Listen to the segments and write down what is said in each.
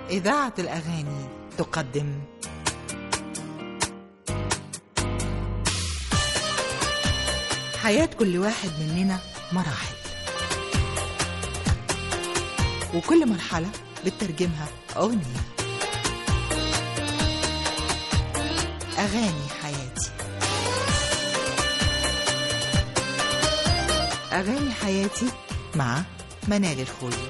إذاعة الأغاني تقدم حياة كل واحد مننا مراحل وكل مرحلة بتترجمها أغنية أغاني حياتي أغاني حياتي مع منال الخولي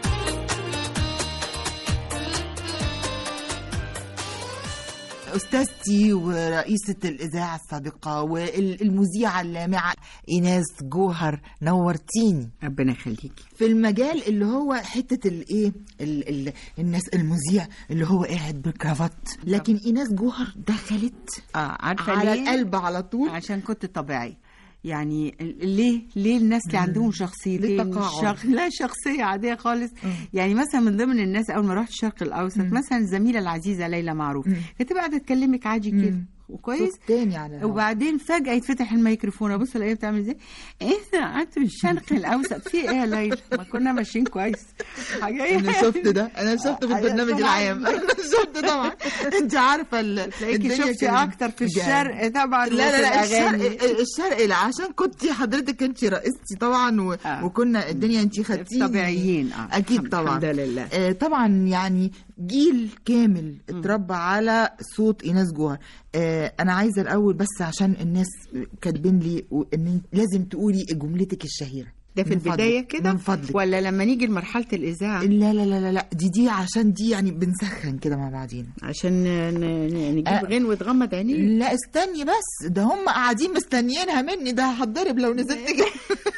أستاذتي ورئيسة الإذاعة السابقة والمذيعة اللامعة إيناس جوهر نورتيني ربنا يخليكي في المجال اللي هو حتة الإيه ال ال الناس المذيع اللي هو قاعد بكرافات لكن إيناس جوهر دخلت اه عارفه على ليه؟ القلب على طول عشان كنت طبيعي يعني ال- ليه ليه الناس اللي عندهم شخصيتين للتقاعد. شخ... لا شخصيه عاديه خالص يعني مثلا من ضمن الناس اول ما رحت الشرق الاوسط مثلا الزميله العزيزه ليلى معروف كانت تبقى قاعده تكلمك عادي كده وكويس صوت تاني على الهوا. وبعدين فجأة يتفتح الميكروفون ابص الاقيها بتعمل ازاي؟ ايه ده قعدت في الشرق الاوسط في ايه يا ليلى؟ ما كنا ماشيين كويس حاجة انا شفت ده انا شفت في أيوة البرنامج طبعاً. العام انا شفت طبعا انت عارفه ال- تلاقيكي الدنيا شفتي كانت اكتر في جامد. الشرق طبعا لا لا لا وفي الأغاني. الشرق الشرق لا عشان كنت حضرتك انت رئيستي طبعا و... آه. وكنا الدنيا انت خدتيني طبيعيين اه اكيد الحمد- طبعا الحمد لله آه طبعا يعني جيل كامل اتربى على صوت ايناس جوهر آه انا عايزه الاول بس عشان الناس كاتبين لي و- ان لازم تقولي جملتك الشهيره ده في من فضلك- البدايه كده من فضلك ولا لما نيجي لمرحله الاذاعه لا لا لا لا لا دي دي عشان دي يعني بنسخن كده مع بعضينا عشان ن- ن- نجيب آه. غنوه وتغمض عينيه لا استني بس ده هم قاعدين مستنيينها مني ده هتضرب لو نزلت كده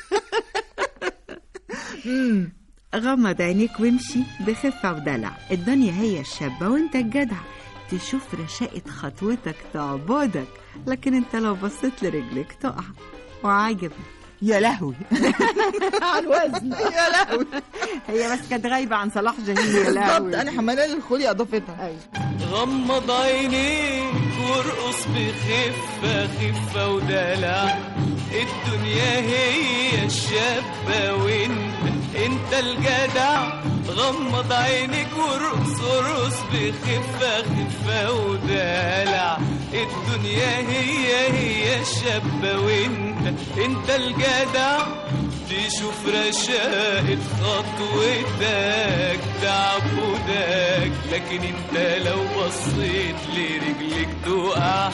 مم. غمض عينيك وامشي بخفه ودلع الدنيا هي الشابه وانت الجدع تشوف رشاقة خطوتك تعبدك لكن انت لو بصيت لرجلك تقع وعاجب يا لهوي على الوزن يا لهوي هي بس كانت غايبه عن صلاح جاهين يا بالظبط لهوي انا حملان الخولي اضافتها غمض عينيك وارقص بخفة خفة ودلع الدنيا هي الشابة وانت انت الجدع غمض عينيك وارقص ارقص بخفة خفة ودلع الدنيا هي هي الشابة وانت انت الجدع تشوف رشاقة خطوتك تعبدك لكن انت لو بصيت لرجلك تقع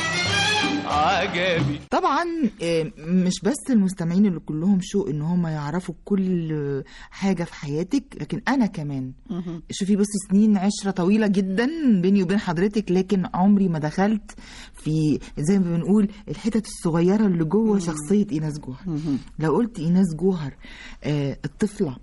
عجبي طبعا آه، مش بس المستمعين اللي كلهم شوق ان هم يعرفوا كل حاجه في حياتك لكن انا كمان شوفي بصي سنين عشره طويله جدا بيني وبين حضرتك لكن عمري ما دخلت في زي ما بنقول الحتت الصغيره اللي جوه شخصيه ايناس جوهر لو قلت ايناس جوهر آه، الطفله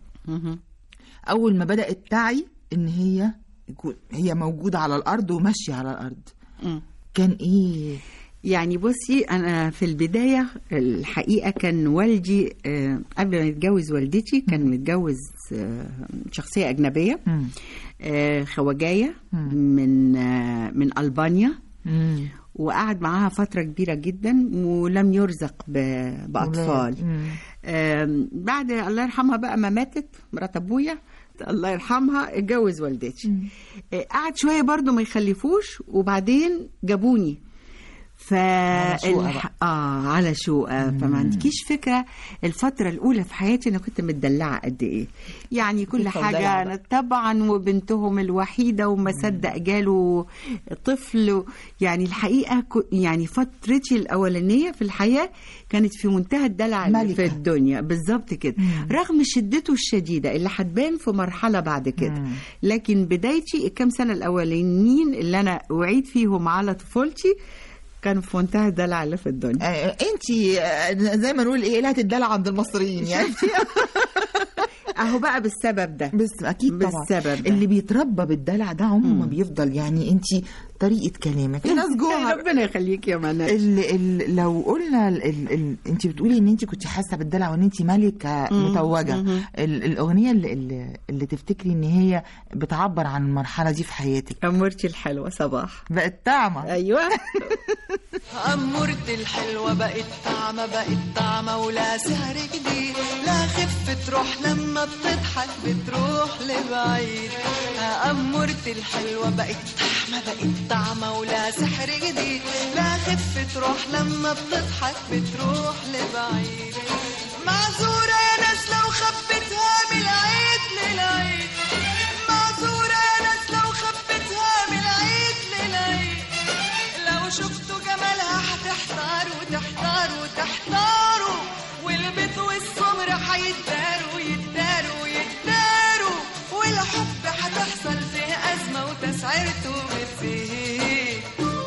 اول ما بدات تعي ان هي يكون هي موجوده على الارض وماشيه على الارض مم. كان ايه يعني بصي انا في البدايه الحقيقه كان والدي آه، قبل ما يتجوز والدتي كان متجوز آه، شخصيه اجنبيه مم. آه، خواجايه مم. من آه، من البانيا مم. وقعد معاها فتره كبيره جدا ولم يرزق ب- باطفال مم. آم، بعد الله يرحمها بقى ما ماتت مرات ابويا الله يرحمها اتجوز والدتي آه، قعد شويه برضو ما يخلفوش وبعدين جابوني ف على شوقة الح- اه على شوقه فما عندكيش فكره الفتره الاولى في حياتي انا كنت متدلعه قد ايه يعني كل طفلة ودلع حاجه بقى. أنا طبعا وبنتهم الوحيده وما صدق جاله طفل يعني الحقيقه كو- يعني فترتي الاولانيه في الحياه كانت في منتهى الدلع اللي ملكة. في الدنيا بالظبط كده رغم شدته الشديده اللي هتبان في مرحله بعد كده مم. لكن بدايتي الكام سنه الاولانيين اللي انا وعيت فيهم على طفولتي كانوا في منتهى الدلع اللي في الدنيا انت زي ما نقول ايه لا تدلع عند المصريين يعني اهو بقى بالسبب ده بس اكيد طبعا بالسبب ده. اللي بيتربى بالدلع ده عمره ما بيفضل يعني انت طريقه كلامك في ناس جوه ربنا يخليك يا منى ال ال لو قلنا ال ال ال انت بتقولي ان انت كنت حاسه بالدلع وان انت ملكه متوجه ال الاغنيه اللي, اللي, اللي تفتكري ان هي بتعبر عن المرحله دي في حياتك امورتي الحلوه صباح بقت طعمه ايوه أمورتي الحلوة بقت طعمة بقت طعمة ولا سهر جديد لا خف تروح لما بتضحك بتروح لبعيد أمورتي الحلوة بقت طعمة بقت طعمة ولا سحر جديد لا خف تروح لما بتضحك بتروح لبعيد معذورة يا ناس لو خبتها من العيد للعيد معذورة يا ناس لو خبتها من العيد للعيد لو شفتوا جمالها هتحتاروا تحتاروا تحتاروا والبيض والسمر هيتداروا يتداروا يتداروا والحب هتحصل فيه أزمة وتسعيرته بتزيد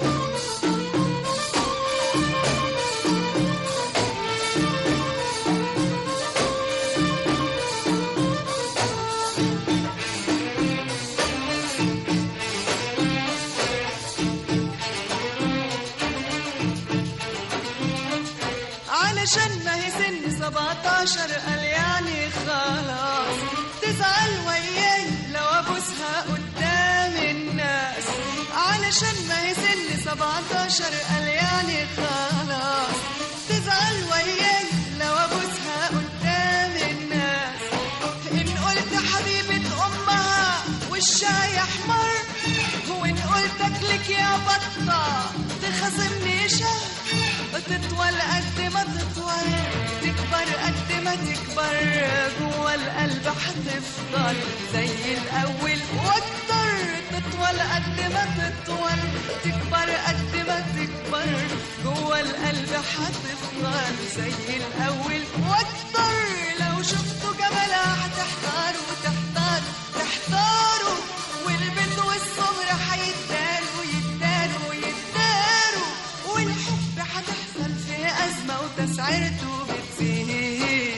علشان ما هي سن 17 قال يعني خلاص تزعل وياي لو ابوسها قدام الناس علشان ما هي سن 17 قال يعني خلاص تزعل وياي لو ابوسها قدام الناس ان قلت حبيبة امها وشها يحمر وان قلت اكلك يا بطة تخاصمني شهر تطول قد ما تطول تكبر قد ما تكبر جوا القلب هتفضل زي الاول واكتر تطول قد ما تطول تكبر قد ما تكبر جوا القلب هتفضل زي الاول واكتر لو شفتوا جمالها هتحتاروا تحتاروا تحتاروا والبنت والصبر هيتداروا يتداروا يتداروا والحب هتحصل فيه أزمة وتسعيرته بتزيد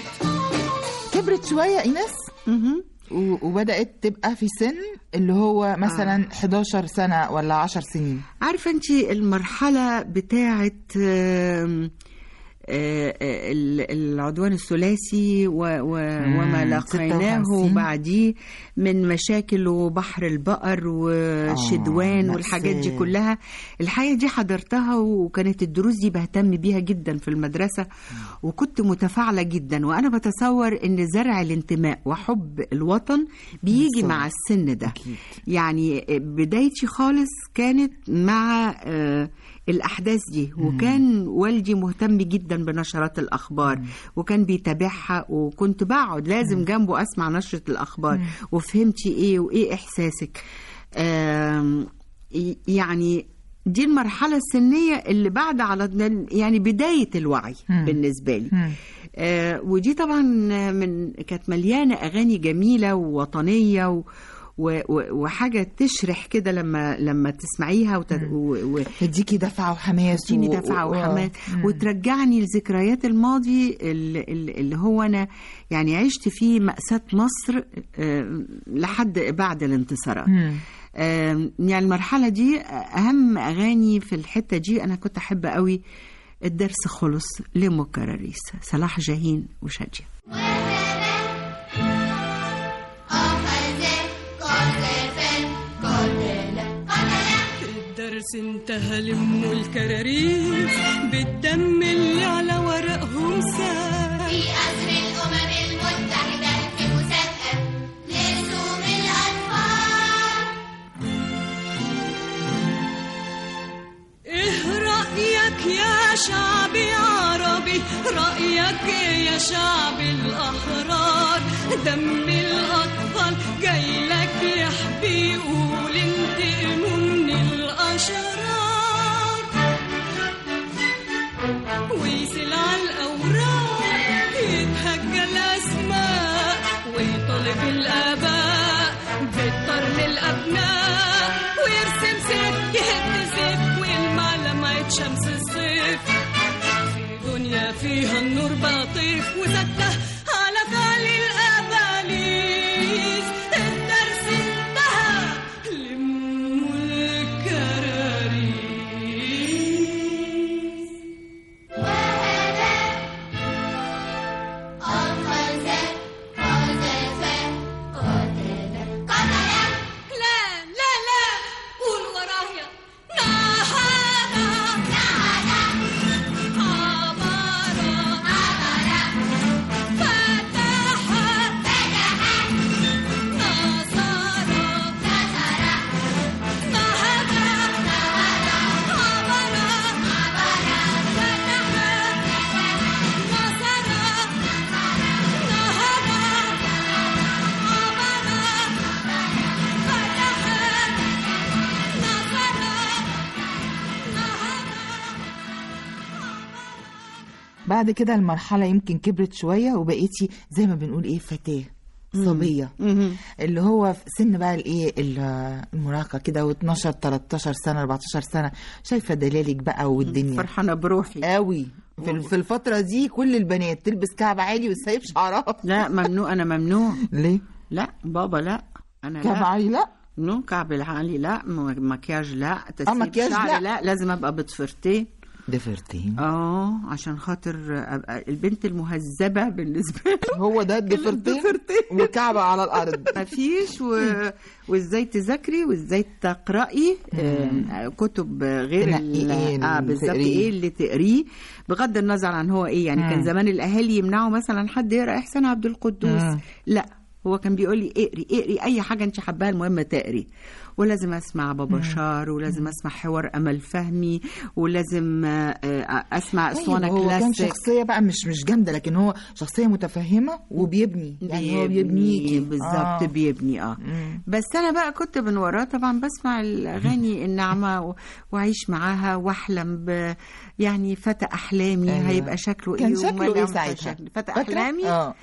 كبرت شويه ايناس مهم. و- وبدات تبقى في سن اللي هو مثلا 11 سنه ولا 10 سنين عارفه انت المرحله بتاعه آم، آه، آه، ال- العدوان الثلاثي و- و- مم، وما لاقيناه 56. بعديه من مشاكل وبحر البقر وشدوان آه، والحاجات دي مأساة. كلها الحقيقه دي حضرتها وكانت الدروس دي بهتم بيها جدا في المدرسه وكنت متفاعله جدا وانا بتصور ان زرع الانتماء وحب الوطن بيجي بالظبط. مع السن ده أكيد. يعني بدايتي خالص كانت مع آه، الأحداث دي وكان والدي مهتم جدا بنشرات الأخبار وكان بيتابعها وكنت بقعد لازم جنبه أسمع نشرة الأخبار وفهمتي إيه وإيه إحساسك آم، ي- يعني دي المرحلة السنية اللي بعد على يعني بداية الوعي مم. بالنسبة لي مم. آه، ودي طبعا من كانت مليانه اغاني جميله ووطنيه و و- و- وحاجه تشرح كده لما لما تسمعيها وت... و... و... تديكي دفعه وحماس تديني و- دفعه و- وحماس مم. وترجعني لذكريات الماضي اللي, اللي هو انا يعني عشت فيه مأساة مصر آه، لحد بعد الانتصارات مم. آم، يعني المرحلة دي أهم أغاني في الحتة دي أنا كنت أحب قوي الدرس خلص لأم كراريس صلاح جاهين وشادية الدرس انتهى لموا الكراريس بالدم اللي على ورقهم سال في قصر الأمم المتحدة في مسابقة لرسوم الأطفال ايه رأيك يا شعبي عربي رأيك إيه يا شعب الأحرار دم الأطفال جاي لك يحبي يقول انتقموا من الأشرار ويسل على الأوراق يتهجى الأسماء ويطالب الآباء بالطرد الأبناء ويرسم سيف يهد سيف ويلمع لمعة شمس الصيف في دنيا فيها النور بطيف وزكى على فعل الأباليس الدرس انتهى لموا الكراريس الخزان قذف قتل قتل لا لا لا قول ورايا نهضة عبر فتح بعد كده المرحله يمكن كبرت شويه وبقيتي زي ما بنقول ايه فتاه صبيه اللي هو في سن بقى الايه ال- المراهقه كده و12 13 سنه 14 سنه شايفه دلالك بقى والدنيا فرحانه بروحي قوي في ال- في الفتره دي كل البنات تلبس كعب عالي وتسيب شعرها لا ممنوع انا ممنوع ليه لا بابا لا انا كعب لا عالي لا نو كعب العالي لا م- مكياج لا تسيب مكياج شعري لا. لا لازم ابقى بضفرتين ضفرتين اه عشان خاطر ابقى البنت المهذبه بالنسبه له هو ده الضفرتين وكعب على الارض مفيش و... وازاي تذاكري وازاي تقراي آه كتب غير تنقي ال- إيه اه اللي بالظبط تقريه. ايه اللي تقريه بغض النظر عن هو ايه يعني كان مم. زمان الاهالي يمنعوا مثلا حد يقرا احسان عبد القدوس مم. لا هو كان بيقول لي اقري اقري اي حاجه انت حباها المهم تقري ولازم اسمع بابا شار ولازم اسمع حوار امل فهمي ولازم آه، آه، اسمع اسطوانه هو كان كلاسيك شخصيه بقى مش مش جامده لكن هو شخصيه متفهمه وبيبني يعني هو بيبنيكي بالظبط آه. بيبني اه مم. بس انا بقى كنت من وراه طبعا بسمع الاغاني الناعمه و- واعيش معاها واحلم ب يعني فتى احلامي أيوة. هيبقى شكله كان ايه شكله ايه وملامحه ساعتها شكل- فتى فاكرة؟ احلامي اه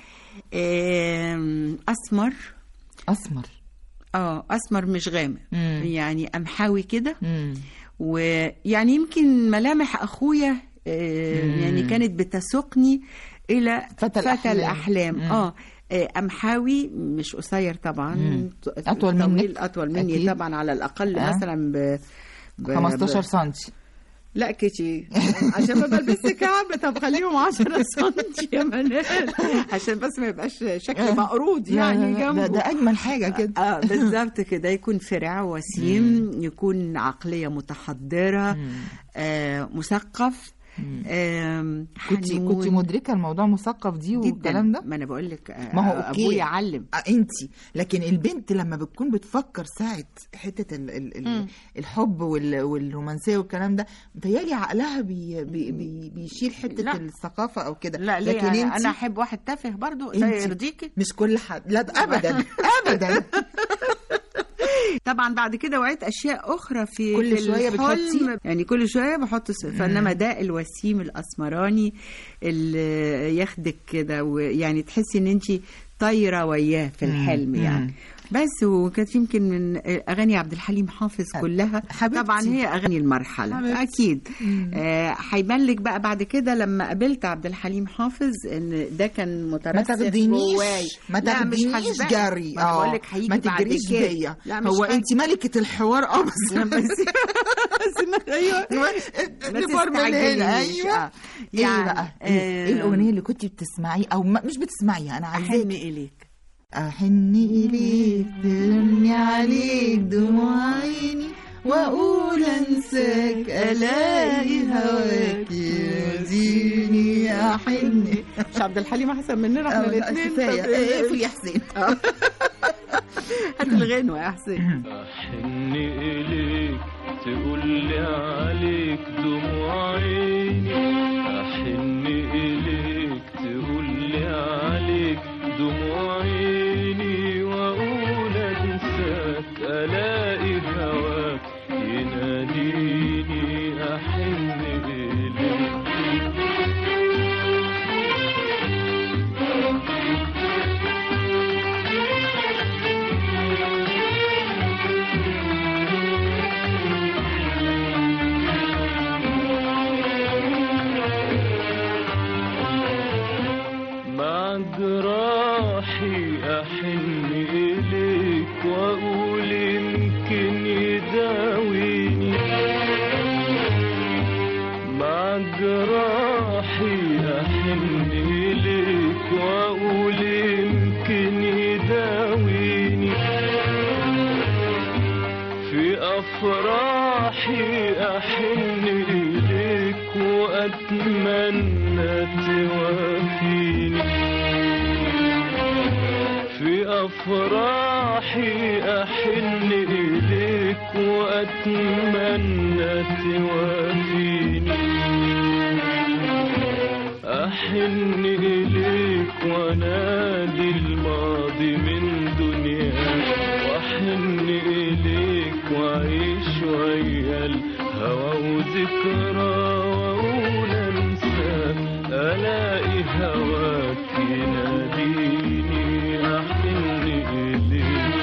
آم، اسمر اسمر اه اسمر مش غامق مم. يعني امحاوي كده مم. ويعني يمكن ملامح اخويا آه، يعني كانت بتسوقني الى فتى فتى الأحلام. الاحلام مم. اه آه، امحاوي مش قصير طبعا مم. ط- أطول طويل منك. اطول مني أكيد. طبعا على الاقل آه. مثلا ب ب- 15 ب- سنتي لا كتير عشان ما بلبس كعب طب خليهم 10 سم يا منال عشان بس ما يبقاش شكلي مقروض لا، يعني لا، لا، جنبه ده, ده اجمل حاجه كده اه بالظبط كده يكون فرع وسيم يكون عقليه متحضره آه مثقف آم، كنت حنون كنت مدركه الموضوع مثقف دي جدا والكلام ده ما انا بقول لك آه، ما هو اوكي ابويا علم انت لكن البنت لما بتكون بتفكر ساعه حته ال ال ال الحب وال والرومانسيه والكلام ده متهيألي عقلها بي بي بي بيشيل حته لا. الثقافه او كده لا ليه لكن انا, انت أنا احب واحد تافه برضو انت- ده يرضيكي مش كل حد لا ده ابدا ابدا طبعا بعد كده وعيت اشياء اخرى في كل في شوية الحلم. بتحطي؟ يعني كل شويه بحط صفه انما ده الوسيم الاسمراني اللي ياخدك كده ويعني تحسي ان انت طايره وياه في الحلم مم. يعني بس وكانت يمكن من اغاني عبد الحليم حافظ كلها حبيبتي. طبعا هي اغاني المرحله حبيبتي. اكيد آه، هيبان لك بقى بعد كده لما قابلت عبد الحليم حافظ ان ده كان ما مترسخ تاخدينيش جواي ما لا، مش تاخدينيش حاسباه. جري ما أنا بقول لك هيجي ما بعد تجريش كده. بيا لا مش هو حاسباه. انت ملكه الحوار اه بس بس بس ايوه ما نفرمل هنا تستعجليش. ايوه آه. ايه يعني، بقى آه، ايه الاغنيه اللي كنت بتسمعي او ما مش بتسمعيها انا احن عايزاك اليك احن اليك ترمي عليك دموع عيني واقول انساك الاقي هواك يزيني احن مش عبد الحليم احسن مننا احنا الاثنين كفايه اقفل يا حسين هات الغنوه يا حسين أحن إليك تقول لي عليك دموع عيني أحن إليك تقول لي عليك دموع عيني وأقول أنساك ألاقي هواك يناديني أحن إليك مع جراحي أحن إليك وأقول يمكن يداويني مع جراحي أحن إليك وأقول يمكن يداويني في أفراحي أحن إليك وأتمنى توافيني في أفراحي أحن إليك وأتمنى توافيني أحن إليك وأنادي الماضي من دنياك وأحن إليك وأعيش ويا الهوى وذكرى وأقول أنساك بلاقي هواك يناديني أحن إليك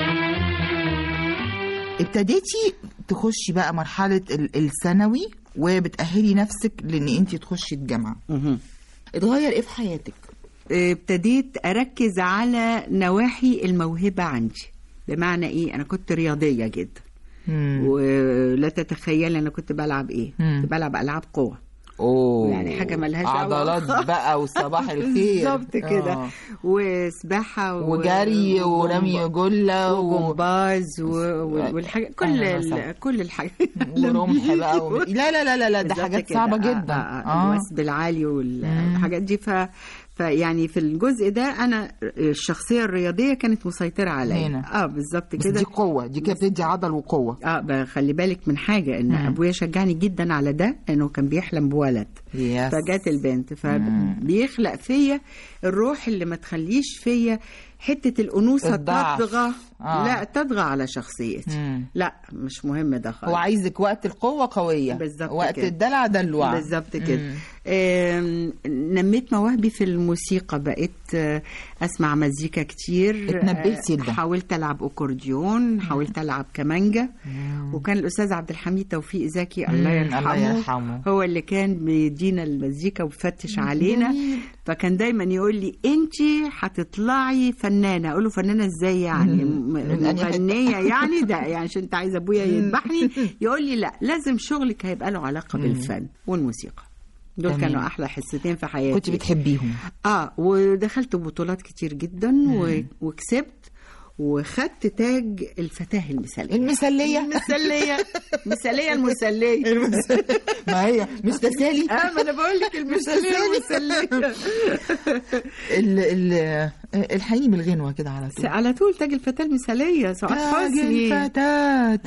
ابتديتي تخشي بقى مرحلة ال- الثانوي وبتأهلي نفسك لان انت تخشي الجامعة مهم. اتغير ايه في حياتك ابتديت اركز على نواحي الموهبه عندي بمعنى ايه انا كنت رياضيه جدا مم. ولا تتخيل انا كنت بلعب ايه مم. كنت بلعب العاب قوه اوه يعني حاجة ملهاش دعوة. عضلات بقى وصباح الخير بالظبط كده آه. وسباحه و- وجري ورمي جله و... وجمباز و... و- والحاجة كل أهلا وسهلا. ال... كل الحاجات ورمح بقى و... لا لا لا لا, لا ده بالظبط حاجات كده. صعبة آه، جدا آه، آه. الوثب العالي والحاجات دي ف فيعني في الجزء ده انا الشخصيه الرياضيه كانت مسيطره عليا هنا. اه بالظبط بس كده دي قوة دي كده بتدي عضل وقوة اه بقى خلي بالك من حاجه ان مم. ابويا شجعني جدا على ده لانه كان بيحلم بولد يس. فجت البنت فبيخلق فيا الروح اللي ما تخليش فيا حته الانوثه الضعف. تطغى آه. لا تطغى على شخصيتي مم. لا مش مهم ده خالص هو عايزك وقت القوة قوية بالظبط وقت كده. الدلع دلوع بالظبط كده مم. آم، نميت مواهبي في الموسيقى بقيت آه، اسمع مزيكا كتير اتنبهتي آه، لده. حاولت العب اكورديون حاولت العب كمانجا وكان الاستاذ عبد الحميد توفيق زكي الله مم، يرحمه, الله يرحمه. هو اللي كان بيدينا المزيكا ويفتش علينا جميل. فكان دايما يقول لي انت هتطلعي فنانه اقول له فنانه ازاي يعني م- من أنهي حتة؟ مغنيه يعني ده يعني عشان انت عايزه ابويا يذبحني يقول لي لا لازم شغلك هيبقى له علاقه بالفن والموسيقى دول تمام. كانوا احلى حصتين في حياتي كنت بتحبيهم اه ودخلت بطولات كتير جدا و... وكسبت وخدت تاج الفتاه المثاليه المثالية المثاليه المثاليه المثاليه ما هي مش تسالي اه ما انا بقول لك المثاليه المثاليه ال ال الحقيني بالغنوة كده على طول على طول تاج الفتاه المثاليه سعاد تاج حسني الفتاة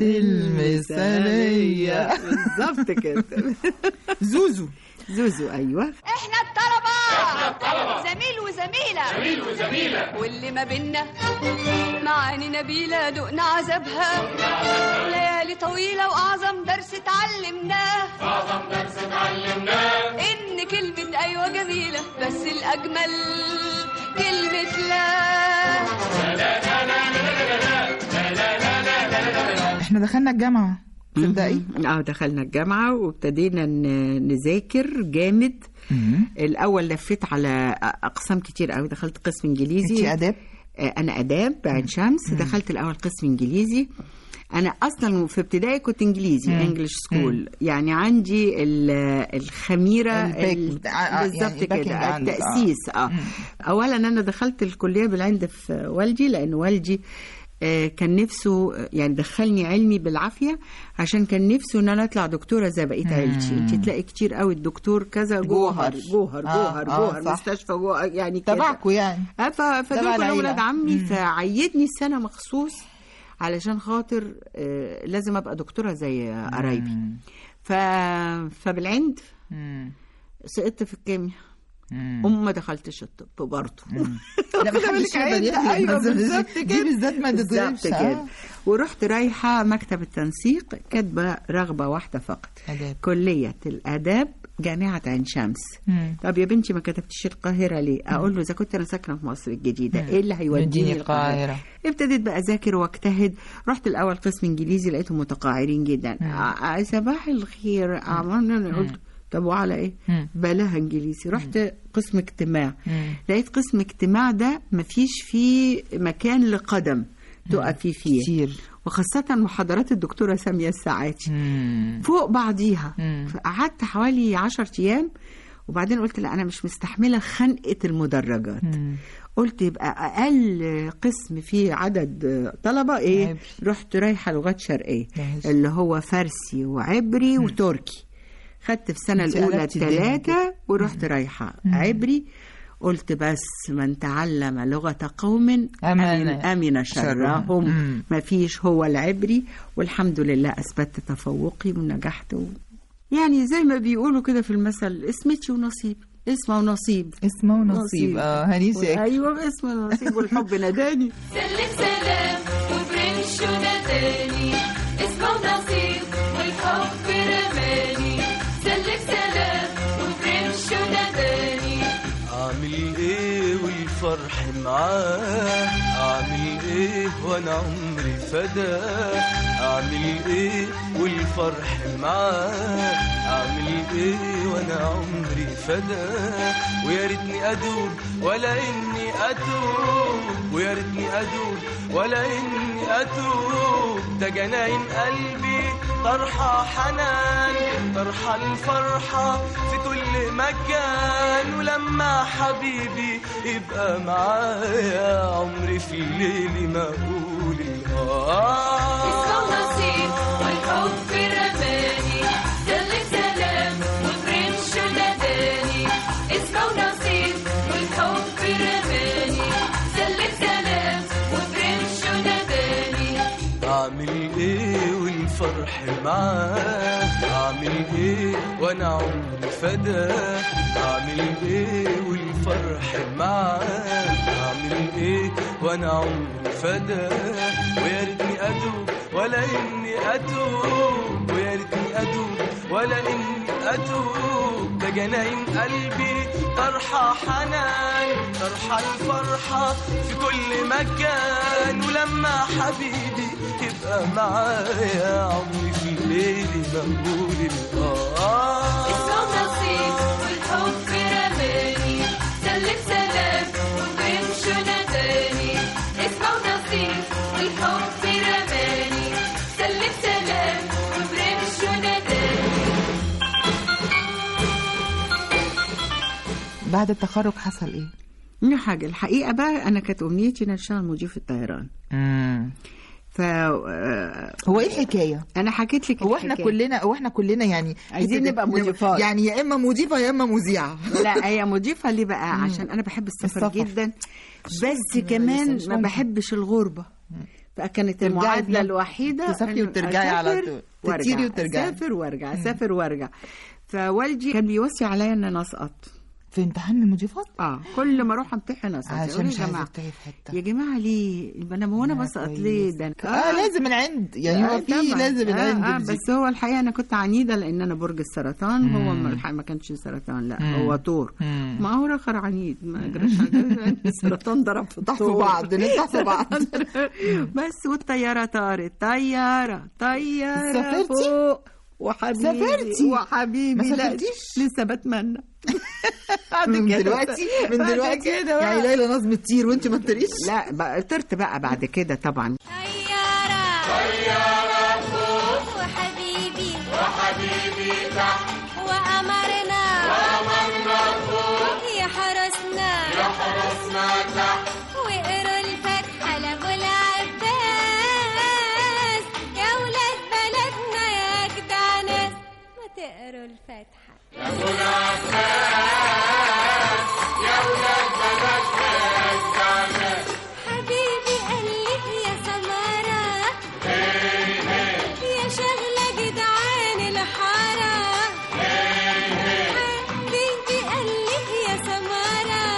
المثالية بالظبط كده زوزو زوزو ايوه احنا الطلبة احنا الطلبة زميل وزميلة زميل وزميلة واللي ما بينا معاني نبيلة دقنا عذابها ليالي طويلة وأعظم درس اتعلمناه أعظم درس اتعلمناه إن كلمة أيوة جميلة بس الأجمل كلمة لا احنا دخلنا الجامعة تصدقي اه دخلنا الجامعة وابتدينا ن- نذاكر جامد الأول لفيت على أقسام كتير قوي دخلت قسم إنجليزي انتي اداب آه، أنا آداب بعين شمس دخلت الأول قسم إنجليزي أنا أصلا في ابتدائي كنت إنجليزي إنجلش سكول يعني عندي ال- الخميرة الباك ال- بتاع- آه، بالظبط يعني الباكينج كده عندك، آه. التأسيس اه أولا أنا دخلت الكلية بالعند في والدي لأن والدي آه، كان نفسه آه، يعني دخلني علمي بالعافيه عشان كان نفسه ان انا اطلع دكتوره زي بقيه عيلتي انت تلاقي كتير قوي الدكتور كذا جوهر جوهر. جوهر آه، جوهر آه، جوهر صح. مستشفى جوهر يعني كده تبعكوا يعني آه، ف- فدول تبع كانوا العيلة. ولاد عمي فعيدني السنه مخصوص علشان خاطر آه، لازم ابقى دكتوره زي قرايبي ف... فبالعند مم. سقطت في الكيمياء مم. وما دخلتش الطب برضه لا ما حدش يقدر يغلب ايوه بس- بالظبط دي كده بالذات ما بالظبط تتغلبش كده آه. ورحت رايحه مكتب التنسيق كاتبه رغبه واحده فقط آداب. كليه الاداب جامعه عين شمس مم. طب يا بنتي ما كتبتيش القاهره ليه اقول له اذا كنت انا ساكنه في مصر الجديده ايه اللي هيوديني يوديني القاهره القاهرة. ابتديت بقى اذاكر واجتهد رحت الاول قسم انجليزي لقيتهم متقاعرين جدا ع- صباح الخير عملنا قلت طب وعلى ايه مم. بلاها انجليزي رحت قسم اجتماع مم. لقيت قسم اجتماع ده مفيش فيه مكان لقدم تقفي فيه كتير وخاصة محاضرات الدكتورة سامية الساعاتي مم. فوق بعضيها مم. فقعدت حوالي عشر أيام وبعدين قلت لا أنا مش مستحملة خنقة المدرجات مم. قلت يبقى أقل قسم فيه عدد طلبة إيه عبري. رحت رايحة لغات شرقية ماشي. اللي هو فارسي وعبري وتركي خدت في السنة انت الأولى قلبتي الدنيا الثلاثة ورحت رايحة عبري قلت بس من تعلم لغة قوم أمن- أمن, أمن شرهم. شرهم مم. ما فيش هو العبري والحمد لله أثبتت تفوقي ونجحت و... يعني زي ما بيقولوا كده في المثل اسمتي ونصيب اسمه ونصيب اسمه ونصيب اه هني شاكر ايوه اسمه ونصيب والحب ناداني سلم سلام وبرنش وناداني اسمه نصيب والحب رماني سلم سلام وبرنش وناداني معاه اعمل ايه وانا عمري فداه اعمل ايه والفرح معاه اعمل ايه وانا عمري فداه ويا ريتني ادوب ولا اني اتوب ويا ريتني ادوب ولا اني اتوب ده جناين قلبي طرحة حنان طرحة الفرحة في كل مكان ولما حبيبي يبقى معايا عمري في الليل ما اقول الاه نصيب والحب رماني دل سلام وبرمش نداني اسمه نصيب والحب رماني دل سلام وبرمش نداني اعمل ايه والفرح معاه اعمل ايه وانا عمري فداه اعمل ايه والفرح معاه اعمل ايه وانا عمري فداه ويا ريتني اتوب ولا اني اتوب ويا ريتني اتوب ولا اني اتوب ده جناين قلبي طرحة حنان طرحة الفرحة في كل مكان ولما حبيبي يبقى معايا عمري في الليل مقبول الآه اسمه نصيب والحب رماني دل سلام وبرمش نداني اسمه نصيب والحب رماني دل سلام وبرمش نداني بعد التخرج حصل ايه؟ من حاجة الحقيقة بقى أنا كانت أمنيتي إن أشتغل مضيف في الطيران ف آه، هو ايه الحكايه؟ أنا حكيت لك هو احنا الحكاية. كلنا هو احنا كلنا يعني عايزين نبقى مضيفات. يعني يا اما مضيفه يا اما مذيعه لا هي مضيفة ليه بقى عشان أنا بحب السفر, السفر. جدا بس كمان مش ما ممكن. بحبش الغربة فكانت ترجعي المعادلة تنام- الوحيدة تسافري إن وترجعي على أسافر طول. وأرجع. تطيري وترجعي. أسافر وأرجع أسافر وأرجع فوالدي كان بيوصي عليا إن أنا أسقط في امتحان المضيفات اه كل ما اروح امتحن اسقط عشان يقولوا مش يا عايزه جماعه افتحي في حته يا جماعه ليه يبقى انا وانا لا، بسقط كويس. ليه ده اه لازم العند يعني هو آه، في طبعاً. لازم آه العند آه بزي- بس هو الحقيقه انا كنت عنيده لان انا برج السرطان هو ما- الحقيقه ما كانش سرطان لا مم. هو طور مم. ما هو رخر عنيد ما اجراش حاجه السرطان ضرب في تحت في الطور بعض نفتح في بعض بس والطياره طارت طياره طياره سافرتي؟ فوق وحبيبي سافرتي؟ وحبيبي ما لا، سافرتيش؟ لسه بتمنى بعد من كده. دلوقتي من بعد دلوقتي كده بقى. يعني ليلى نظم تطير وانت ما تطيريش لا بقى طرت بقى بعد كده طبعا طيارة طيارة فوق وحبيبي وحبيبي تحت وقمرنا وقمرنا فوق يحرسنا يحرسنا تحت وقروا الفاتحة لأبو العباس يا ولاد بلدنا يا جدع ناس ما تقروا الفاتحة حبيبي قال لي يا سمارة يا شغلة جدعان الحارة حبيبي قال لي يا سمارة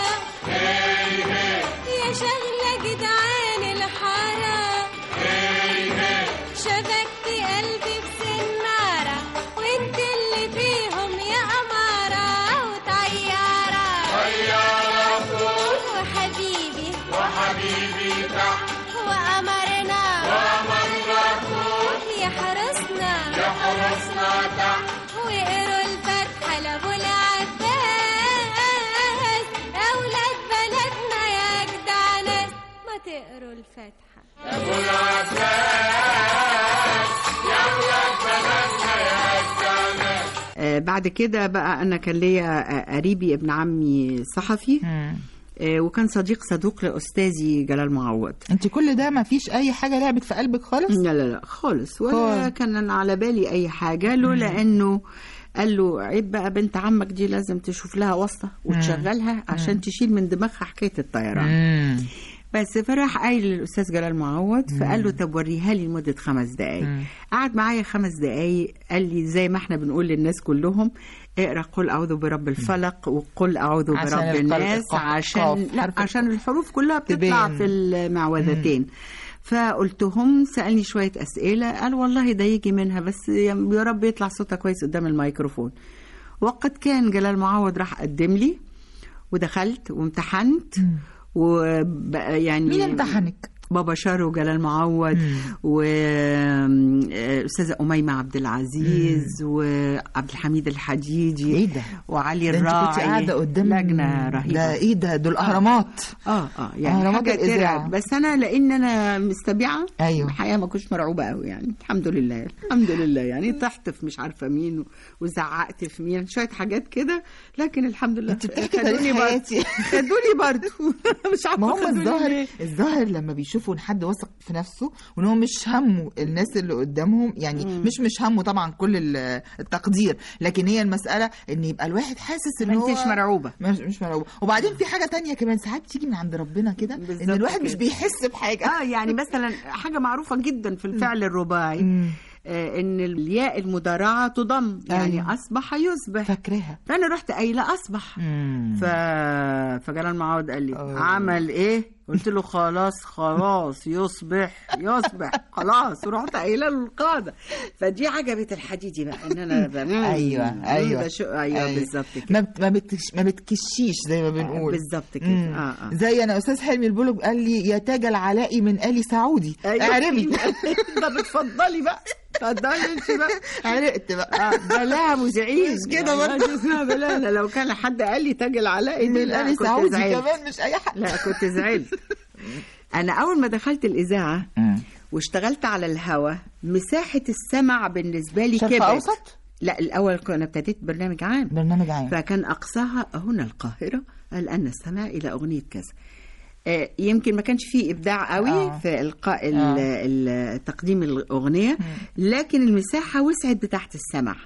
يا شغلة جدعان الحارة شبكت قلبي بسنارة وانت اللي فيهم يا أمارة وطيارة طيارة فوق وحبيبي وحبيبي تحت وأمرنا وأمرنا فوق يحرسنا يحرسنا تحت وقروا الفاتحة لأبو العباس أولاد بلدنا يا جدع ناس ما تقروا الفاتحة آه بعد كده بقى انا كان ليا آه، قريبي ابن عمي صحفي آه وكان صديق صدوق لاستاذي جلال معوض انت كل ده ما فيش اي حاجه لعبت في قلبك خالص لا لا لا خالص ولا خالص. كان على بالي اي حاجه لولا انه قال له عيب بقى بنت عمك دي لازم تشوف لها واسطه وتشغلها عشان تشيل من دماغها حكايه الطيران مم. بس فراح قايل للاستاذ جلال معوض فقال له طب وريها لي لمده خمس دقائق قعد معايا خمس دقائق قال لي زي ما احنا بنقول للناس كلهم اقرا قل اعوذ برب الفلق وقل اعوذ عشان برب القلب- الناس قاف- عشان قاف، لا حرف- عشان الحروف كلها بتطلع تبين. في المعوذتين فقلتهم سالني شويه اسئله قال والله ده يجي منها بس يا يا رب يطلع صوتها كويس قدام الميكروفون وقد كان جلال معوض راح قدم لي ودخلت وامتحنت وبقى يعني مين امتحنك؟ بابا شار وجلال معوض واستاذه اميمه عبد العزيز وعبد الحميد الحديدي ايه ده؟ وعلي ده انت الراعي كنت قاعده قدام لجنه رهيبه ده ايه ده دول اهرامات اه اه يعني أهرامات حاجه الإذاعة. ترعب بس انا لان انا مستبيعه أيوة. الحقيقه ما كنتش مرعوبه قوي يعني الحمد لله الحمد لله يعني طحت في مش عارفه مين و- وزعقت في مين شويه حاجات كده لكن الحمد لله انت بتحكي تاريخ خدوني برضه حياتي. خدوني برضه مش عارفه ما هم خدوني الظاهر ليه. الظاهر لما بيشوفوا ان حد واثق في نفسه وان هو مش همه الناس اللي قدامهم يعني مش مش همه طبعا كل ال- التقدير لكن هي المساله ان يبقى الواحد حاسس ان ما هو انتش مرعوبه مش مش مرعوب وبعدين في حاجه تانية كمان ساعات بتيجي من عند ربنا كده ان بالظبط الواحد مش كده. بيحس بحاجه اه يعني مثلا حاجه معروفه جدا في الفعل الرباعي مم. آه ان الياء المدرعه تضم يعني أيوة. اصبح يصبح فاكراها فانا رحت قايله اصبح مم. ف... فجلال معوض قال لي أوه. عمل ايه قلت له خلاص خلاص يصبح يصبح خلاص ورحت قايله له القاعده فدي عجبت الحديدي بقى ان انا ب... ايوه مم، ايوه ده شو... ايوه بالظبط كده ما بت- ما بتكش ما بتكشيش زي ما بنقول بالظبط كده مم. اه اه زي انا استاذ حلمي البلوج قال لي يا تاج العلائي من ال سعودي اعربي ده بتفضلي بقى اتفضلي انت بقى عرقت بقى اه ده لها مذيعين مش كده يعني برضه. اسمها بلا أنا لو كان حد قال لي تاج العلاء من ال سعودي كمان مش اي حد لا كنت زعلت انا اول ما دخلت الاذاعه واشتغلت على الهوا مساحه السمع بالنسبه لي شرق كبرت اوسط لا الاول كنا ابتديت برنامج عام برنامج عام فكان اقصاها هنا القاهره الان نستمع الى اغنيه كذا آه، يمكن ما كانش فيه ابداع قوي آه. في القاء ال- آه. ال- تقديم الاغنيه لكن المساحه وسعت بتاعت السمع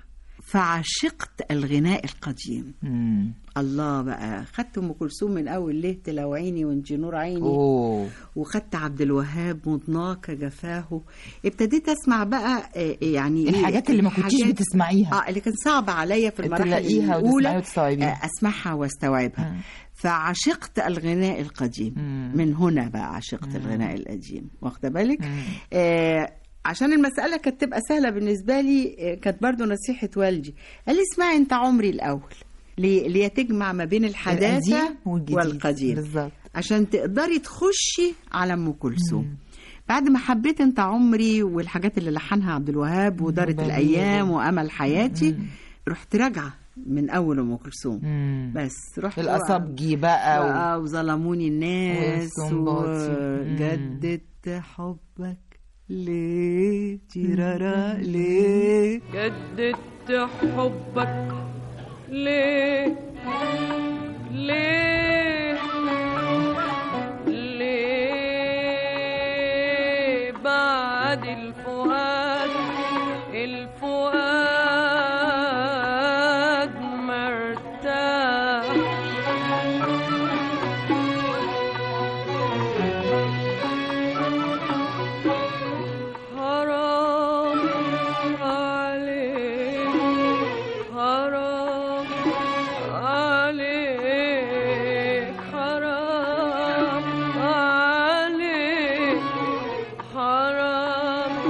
فعشقت الغناء القديم مم. الله بقى خدت ام كلثوم من اول ليه تلو عيني وانت نور عيني اوه وخدت عبد الوهاب مضناك جفاه ابتديت اسمع بقى آه، يعني إيه، الحاجات اللي ما كنتيش الحاجات- بتسمعيها اه اللي كان صعب عليا في المراحل تلاقيها الاولى وتسمعيها وتستوعبيها. آه، اسمعها واستوعبها مم. فعشقت الغناء القديم مم. من هنا بقى عشقت الغناء القديم واخده بالك مم. آه عشان المسألة كانت تبقى سهلة بالنسبة لي آه، كانت برضو نصيحة والدي قال لي اسمعي انت عمري الأول لي- ليتجمع ما بين الحداثة القديم والجديد والقديم بالظبط عشان تقدري تخشي على ام كلثوم بعد ما حبيت انت عمري والحاجات اللي لحنها عبد الوهاب ودارت وبليغ. الايام وامل حياتي رحت راجعه من اول ام كلثوم مم. بس رحت الاصابجي بقى و... بقى وظلموني الناس والسنباطي. مم. وجددت حبك ليه تيرارا ليه جددت حبك ليه ليه ليه بعد الفؤاد الفؤاد مرتاح حرام عليك حرام عليك حرام عليك حرام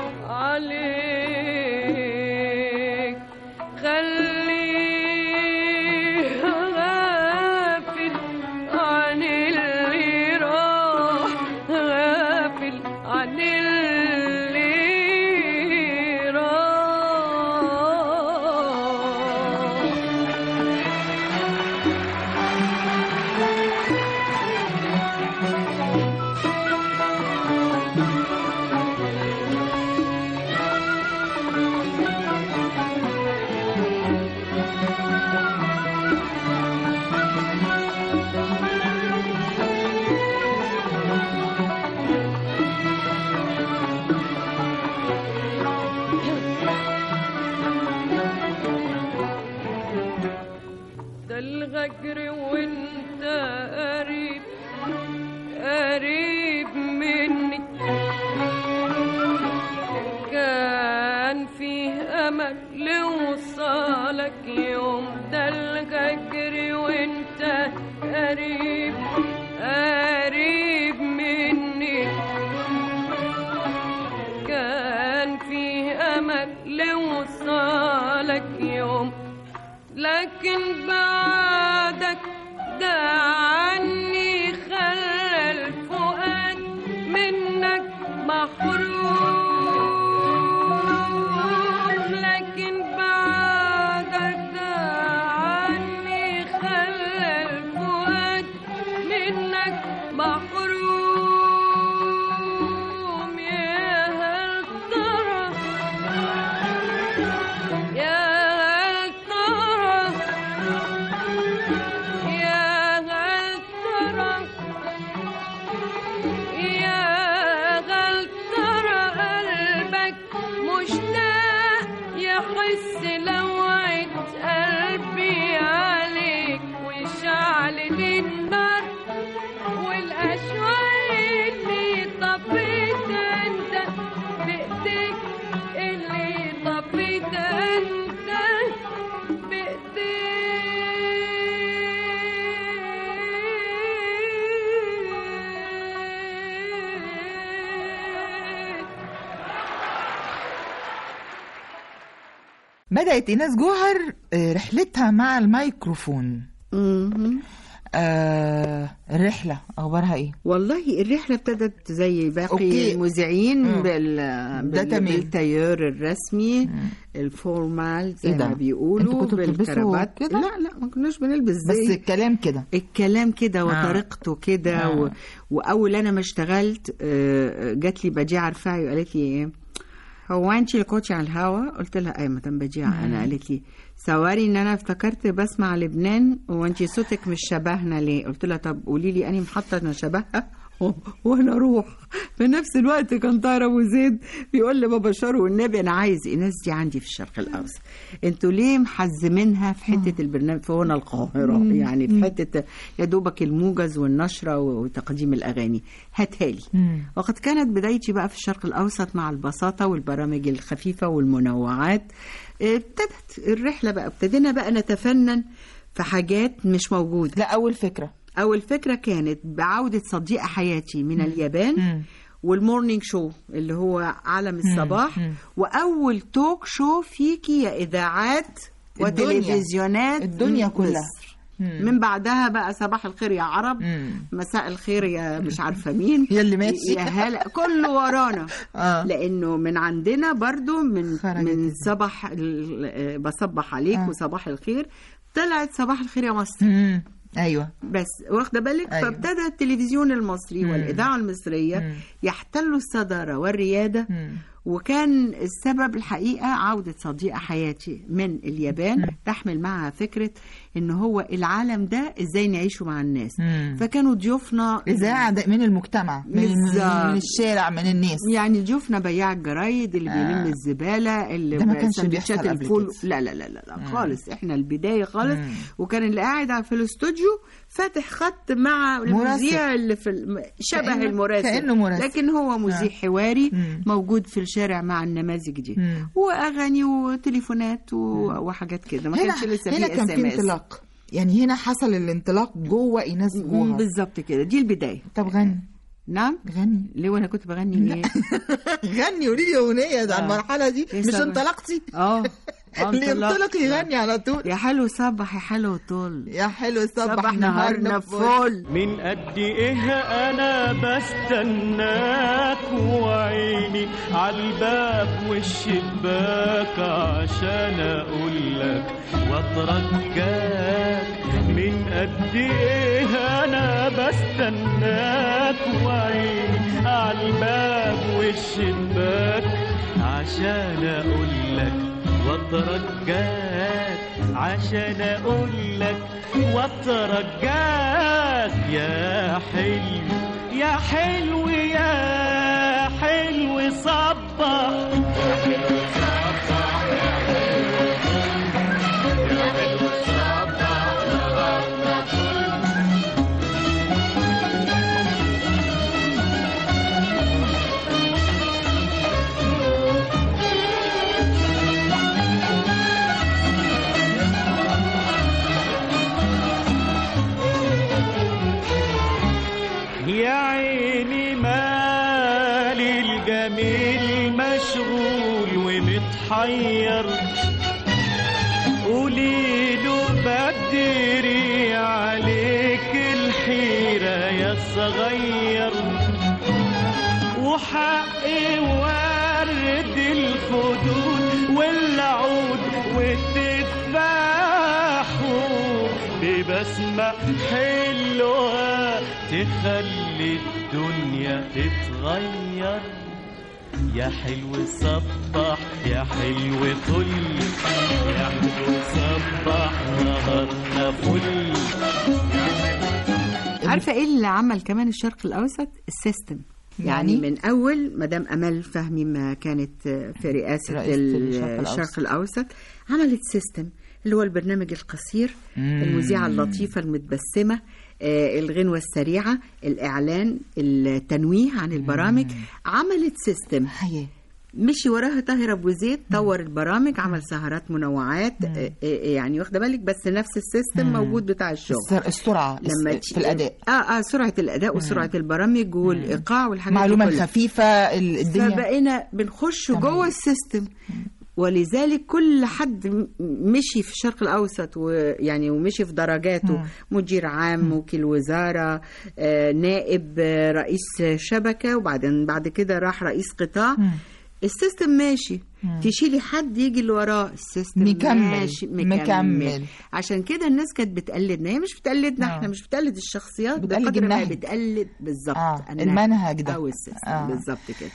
عليك خليه غافل عن اللي راح غافل عن اللي راح ده الغجر وانت قريب قريب مني كان فيه امل لوصالك يوم ده الغجر وانت قريب قريب مني كان فيه امل لوصالك يوم لكن بعدك ده عني خلاني محروم لكن بعدك عني خلى الفؤاد منك محروم يا هل ترى يا هل ترى يا هل ترى يا هل ترى قلبك مشتاق يحس لوعة قلبي عليك وشعل النار والأشواق اللي طفيت انت بإيديك اللي طفيت انت بإيديك بدأت إيناس جوهر آه، رحلتها مع الميكروفون مهم. آه الرحلة أخبارها إيه؟ والله الرحلة ابتدت زي باقي أوكي. المذيعين مم. بال... ده بال... تمام. بالتيار الرسمي الفورمال زي إيه ده؟ ما بيقولوا انتوا كنتوا بتلبسوا بالكرافات كده؟ لا لا ما كناش بنلبس بس زي الكلام كده الكلام كده آه. وطريقته كده آه. و... واول انا ما اشتغلت آه، جات لي بديعه رفاعي وقالت لي ايه هو انت اللي كنتي على الهوا قلت لها ايه مدام بديعه انا قالت لي سواري ان انا افتكرت بسمع لبنان وانت صوتك مش شبهنا ليه قلت لها طب قولي لي اني محطه انا شبهها و- وانا اروح في نفس الوقت كان طاهر ابو زيد بيقول لبابا شارو والنبي انا عايز ايناس دي عندي في الشرق الاوسط انتوا ليه محزمينها في حته البرنامج في هنا القاهره يعني في حته يا دوبك الموجز والنشره وتقديم الاغاني هاتها لي مم. وقد كانت بدايتي بقى في الشرق الاوسط مع البساطه والبرامج الخفيفه والمنوعات ابتدت الرحله بقى ابتدينا بقى نتفنن في حاجات مش موجوده لا أول فكرة اول فكره كانت بعوده صديقه حياتي من اليابان مم. والمورنينج شو اللي هو عالم الصباح مم. واول توك شو فيكي يا اذاعات الدنيا. وتلفزيونات الدنيا من كلها. مصر. مم. من بعدها بقى صباح الخير يا عرب مم. مساء الخير يا مش عارفه مين يا اللي ماشي. يا هلا كله ورانا آه. لانه من عندنا برضو من خرجت من ال- صباح ال- آه، بصبح عليك آه. وصباح الخير طلعت صباح الخير يا مصر مم. أيوة بس واخده بالك أيوة. فابتدى التلفزيون المصري مم. والاذاعه المصريه مم. يحتلوا الصداره والرياده مم. وكان السبب الحقيقه عوده صديقه حياتي من اليابان تحمل معها فكره ان هو العالم ده ازاي نعيشه مع الناس مم. فكانوا ضيوفنا إذاعة ده من المجتمع من, من, بالظبط. من الشارع من الناس يعني ضيوفنا بياع الجرايد اللي آه. بيلم الزباله اللي ده ما ب- كانش سندوتشات بيحصل قبل الفول كده. لا لا لا لا, لا خالص احنا البدايه خالص مم. وكان اللي قاعد في الاستوديو فاتح خط مع المذيع اللي في الم... شبه كأنه- المراسل كأنه مراسل. لكن هو مذيع آه. حواري مم. موجود في الشارع مع النماذج دي مم. واغاني وتليفونات و... وحاجات كده ما هنا كانش لسه هنا في كان اس في ام اس انطلاق يعني هنا حصل الانطلاق جوه إيناس جوهر بالظبط كده دي البدايه طب غني نعم غني ليه وانا كنت بغني ايه غني قولي لي اغنيه ده آه. المرحله دي يا مش سلام. انطلقتي اه آه، اللي انطلقت. ينطلق يغني على طول يا حلو صبح يا حلو طول يا حلو صبح صبح نهارنا فل من قد ايه انا بستناك وعيني عالباب والشباك عشان اقولك واترجاك من قد ايه انا بستناك وعيني عالباب والشباك عشان اقولك واترجاك عشان اقولك واترجاك يا حلو يا حلو يا حلو صبح يا عيني مالي الجميل مشغول ومتحير قولي له بدري عليك الحيرة يا صغير وحقي ورد الخدود والعود وتذبحوا ببسمة حلوة تخلي الدنيا تتغير يا حلو صبح يا حلو طل يا حلو صبح نهارنا فل عارفه ايه اللي عمل كمان الشرق الاوسط السيستم يعني, يعني؟ من اول مدام امال فهمي ما كانت في رئاسه رئيسة الشرق الشرق الأوسط. الاوسط عملت سيستم اللي هو البرنامج القصير المذيعه اللطيفه المتبسمه آه، الغنوة السريعة الإعلان التنويه عن البرامج عملت سيستم حياه مشي وراها طاهر ابو زيد طور البرامج عمل سهرات منوعات آه، آه، يعني واخده بالك بس نفس السيستم موجود بتاع الشغل السر- السرعه لما الس- في الاداء اه اه سرعه الاداء وسرعه البرامج والايقاع والحاجات دي معلومه كلها. خفيفه ال- الدنيا فبقينا بنخش تمام. جوه السيستم ولذلك كل حد م- مشي في الشرق الاوسط ويعني ومشي في درجاته مدير عام وكيل وزاره آه، نائب آه، رئيس شبكه وبعدين بعد كده راح رئيس قطاع السيستم ماشي تشيلي حد يجي اللي وراه السيستم مكمل. ماشي مكمل, مكمل. عشان كده الناس كانت بتقلدنا هي مش بتقلدنا آه. احنا مش بتقلد الشخصيات بتقلد بقدر ما هي النهج. بتقلد بالظبط آه، النهج المنهج ده. او السيستم آه. بالظبط كده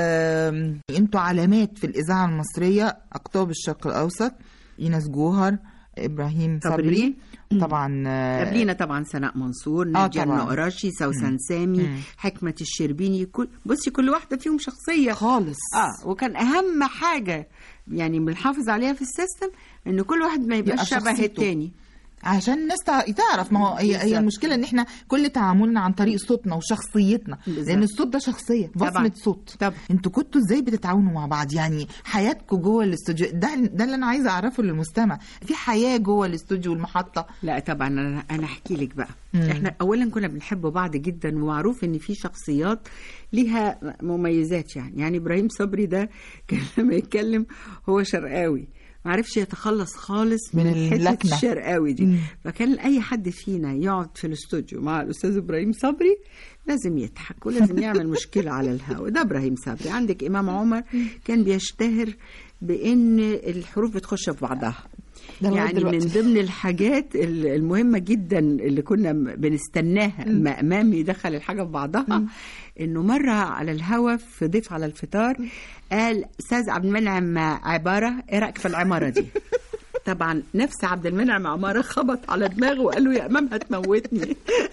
آم، انتوا علامات في الاذاعه المصريه اقطاب الشرق الاوسط ايناس جوهر ابراهيم صبري. صبري طبعا آه، قبلينا طبعا سناء منصور آه نادية طبعاً. النقراشي سوسن سامي حكمة الشربيني كل بصي كل واحدة فيهم شخصية خالص اه وكان أهم حاجة يعني بنحافظ عليها في السيستم إن كل واحد ما يبقى يبقاش شبه شخصيته. التاني عشان الناس تع- تعرف ما هو هي هي بالظبط. المشكله ان احنا كل تعاملنا عن طريق صوتنا وشخصيتنا بالظبط. لان الصوت ده شخصيه طبعاً. بصمه صوت طبعاً. انتوا كنتوا ازاي بتتعاونوا مع بعض يعني حياتكم جوه الاستوديو ده ده اللي انا عايزه اعرفه للمستمع في حياه جوه الاستوديو والمحطه لا طبعا انا انا احكي لك بقى مم. احنا اولا كنا بنحب بعض جدا ومعروف ان في شخصيات ليها مميزات يعني يعني ابراهيم صبري ده كان لما يتكلم هو شرقاوي ما عرفش يتخلص خالص من من, حته اللكنة. الشرقاوي دي مم. فكان اي حد فينا يقعد في الاستوديو مع الاستاذ ابراهيم صبري لازم يضحك ولازم يعمل مشكله على الهواء ده ابراهيم صبري عندك امام عمر كان بيشتهر بان الحروف بتخش في بعضها ده لغاية يعني من دلوقتي. ضمن الحاجات ال- المهمة جدا اللي كنا م- بنستناها ما امام يدخل الحاجة في بعضها انه مرة على الهوا في ضيف على الفطار قال استاذ عبد المنعم عبارة ايه رأيك في العمارة دي طبعا نفس عبد المنعم عمارة خبط على دماغه وقال له يا امام هتموتني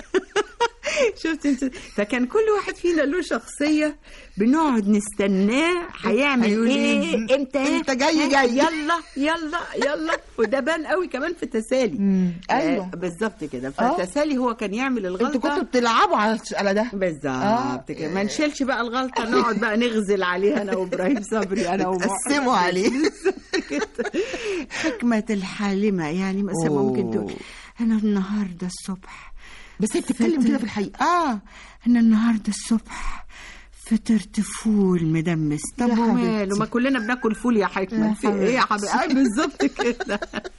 شفت انت فكان كل واحد فينا له شخصية بنقعد نستناه هيعمل هيقول ايه إيه؟ انت أنت جاي ها؟ جاي. يلا يلا يلا وده بان قوي كمان في التسالي مم. آه، ايوه بالظبط كده آه. فالتسالي هو كان يعمل انتوا كنتوا الغلطه بتلعبوا على على ده بالظبط آه. كده ما نشيلش بقى الغلطه نقعد بقى نغزل عليها انا وابراهيم صبري انا ومحمد. تقسموا عليه كده. حكمة الحالمة يعني مثلا أوه. ممكن تقول أنا النهاردة الصبح بس هي بتتكلم كده في الحقيقه آه أنا النهاردة الصبح فطرت فول مدمس طب يا وماله حبيبتي. ما كلنا بناكل فول يا حكمة يا في ايه يا حبيبي آه بالظبط كده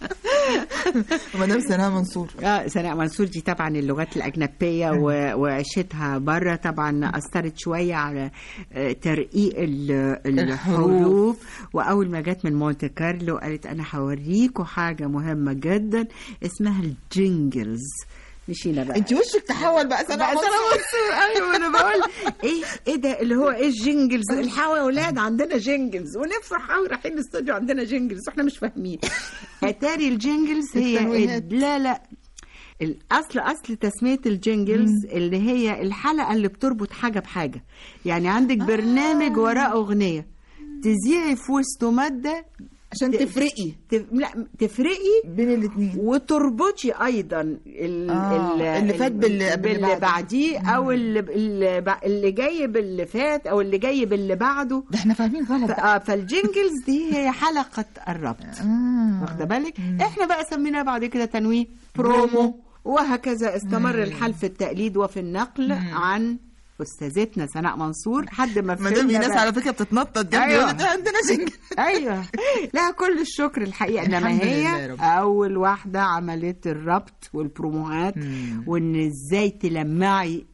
مدام سناء منصور اه سناء منصور دي طبعا اللغات الأجنبية و- وعيشتها بره طبعا أثرت شوية على آه، ترقيق ال- الحروف وأول ما جت من مونte كارلو قالت أنا هوريكوا حاجة مهمة جدا اسمها الجينجلز مشينا بقى انت وشك تحول بقى سناء بقى سنة منصور منصور ايوه انا بقول ايه ايه ده اللي هو ايه الجينجلز الحقوا يا اولاد عندنا جينجلز ونفرح قوي رايحين الاستوديو عندنا جينجلز واحنا مش فاهمين اتاري الجينجلز هي التنويهات. لا لا الاصل اصل تسميه الجينجلز اللي هي الحلقه اللي بتربط حاجه بحاجه يعني عندك برنامج وراه اغنيه تذيعي في وسطه ماده عشان تفرقي تف... لا تفرقي بين الاثنين وتربطي ايضا ال... آه، ال... اللي فات باللي- باللي باللي بعده. بعديه او اللي اللي, ب... اللي جاي باللي فات او اللي جاي باللي بعده ده احنا فاهمين غلط ف... آه فالجينجلز دي هي حلقه الربط آه. واخده بالك احنا بقى سميناها بعد كده تنويه برومو وهكذا استمر الحال في التقليد وفي النقل عن استاذتنا سناء منصور لحد ما مدام فهمنا ايناس بقى- على فكره بتتنطط جنبي أيوة. يقول لي ده عندنا جنجل ايوه لها كل الشكر الحقيقه انما الحمد لله يا هي رب. اول واحده عملت الربط والبروموهات وان ازاي تلمعي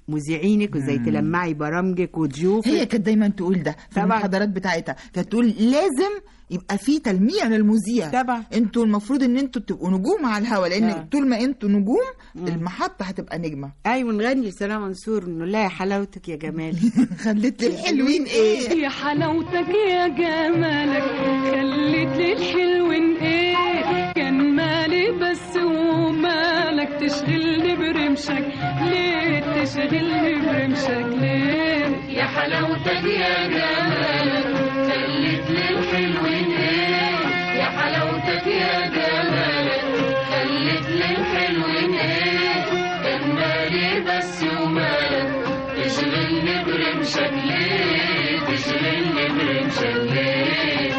مذيعينك وازاي تلمعي برامجك وضيوفك هي كانت دايما تقول ده في طبعاً. المحاضرات بتاعتها كانت تقول لازم يبقى في تلميع للمذيع طبعا انتوا المفروض ان انتوا تبقوا نجوم على الهوا لان آه. طول ما انتوا نجوم المحطه هتبقى نجمه ايوه نغني سلام منصور نقول لها يا حلاوتك يا جمالي خليت لي الحلوين ايه يا حلاوتك يا جمالك خليت لي الحلوين ايه كان مالي بس ومالك تشغلني برمشك ليه تشغلني برمشك ليه يا حلاوتك يا جمالك خليت لي الحلوين ايه يا حلاوتك يا جمالك خليت لي الحلوين ايه كان مالي بس ومالك تشغلني برمشك ليه تشغلني برمشك ليه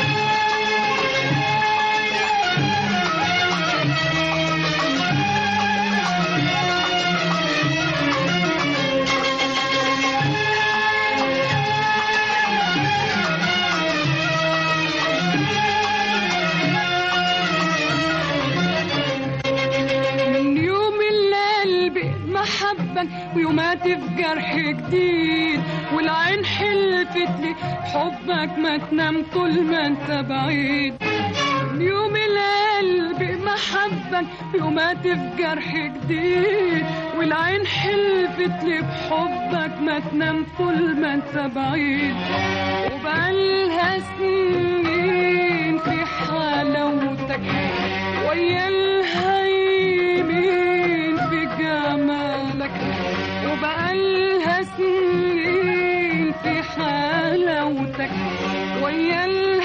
من يوم اللي قلبي محبا ويومات في جرح جديد والعين حلفت لي حبك ما تنام طول ما انت بعيد من يوم اللي قلبي محبا ويومات في جرح جديد والعين حلفت لي بحبك ما تنام طول ما انت بعيد وبقالها سنين في حلاوتك ويا الهيمين في جمالك وبقالها سنين في حلاوتك ويا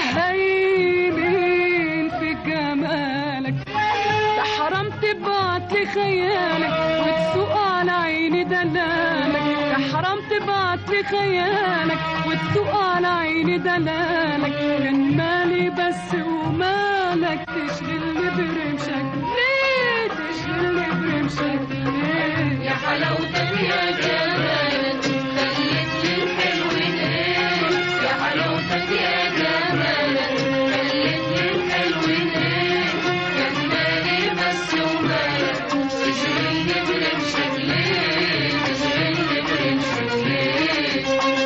الهيمين في جمالك ده حرام تبعت لي خيالك وتسوق على عيني دلالك ده حرام تبعت لي خيالك وتسوق على عيني دلالك كان مالي بس ومالك تشغلني برمشك ليه تشغلني برمشك ليه يا حلاوتك يا جمالك خليت لي الحلوين ايه يا حلاوتك يا جمالك خليت لي الحلوين ايه كان مالي بس ومالك تشغلني برمشك ليه تشغلني برمشك ليه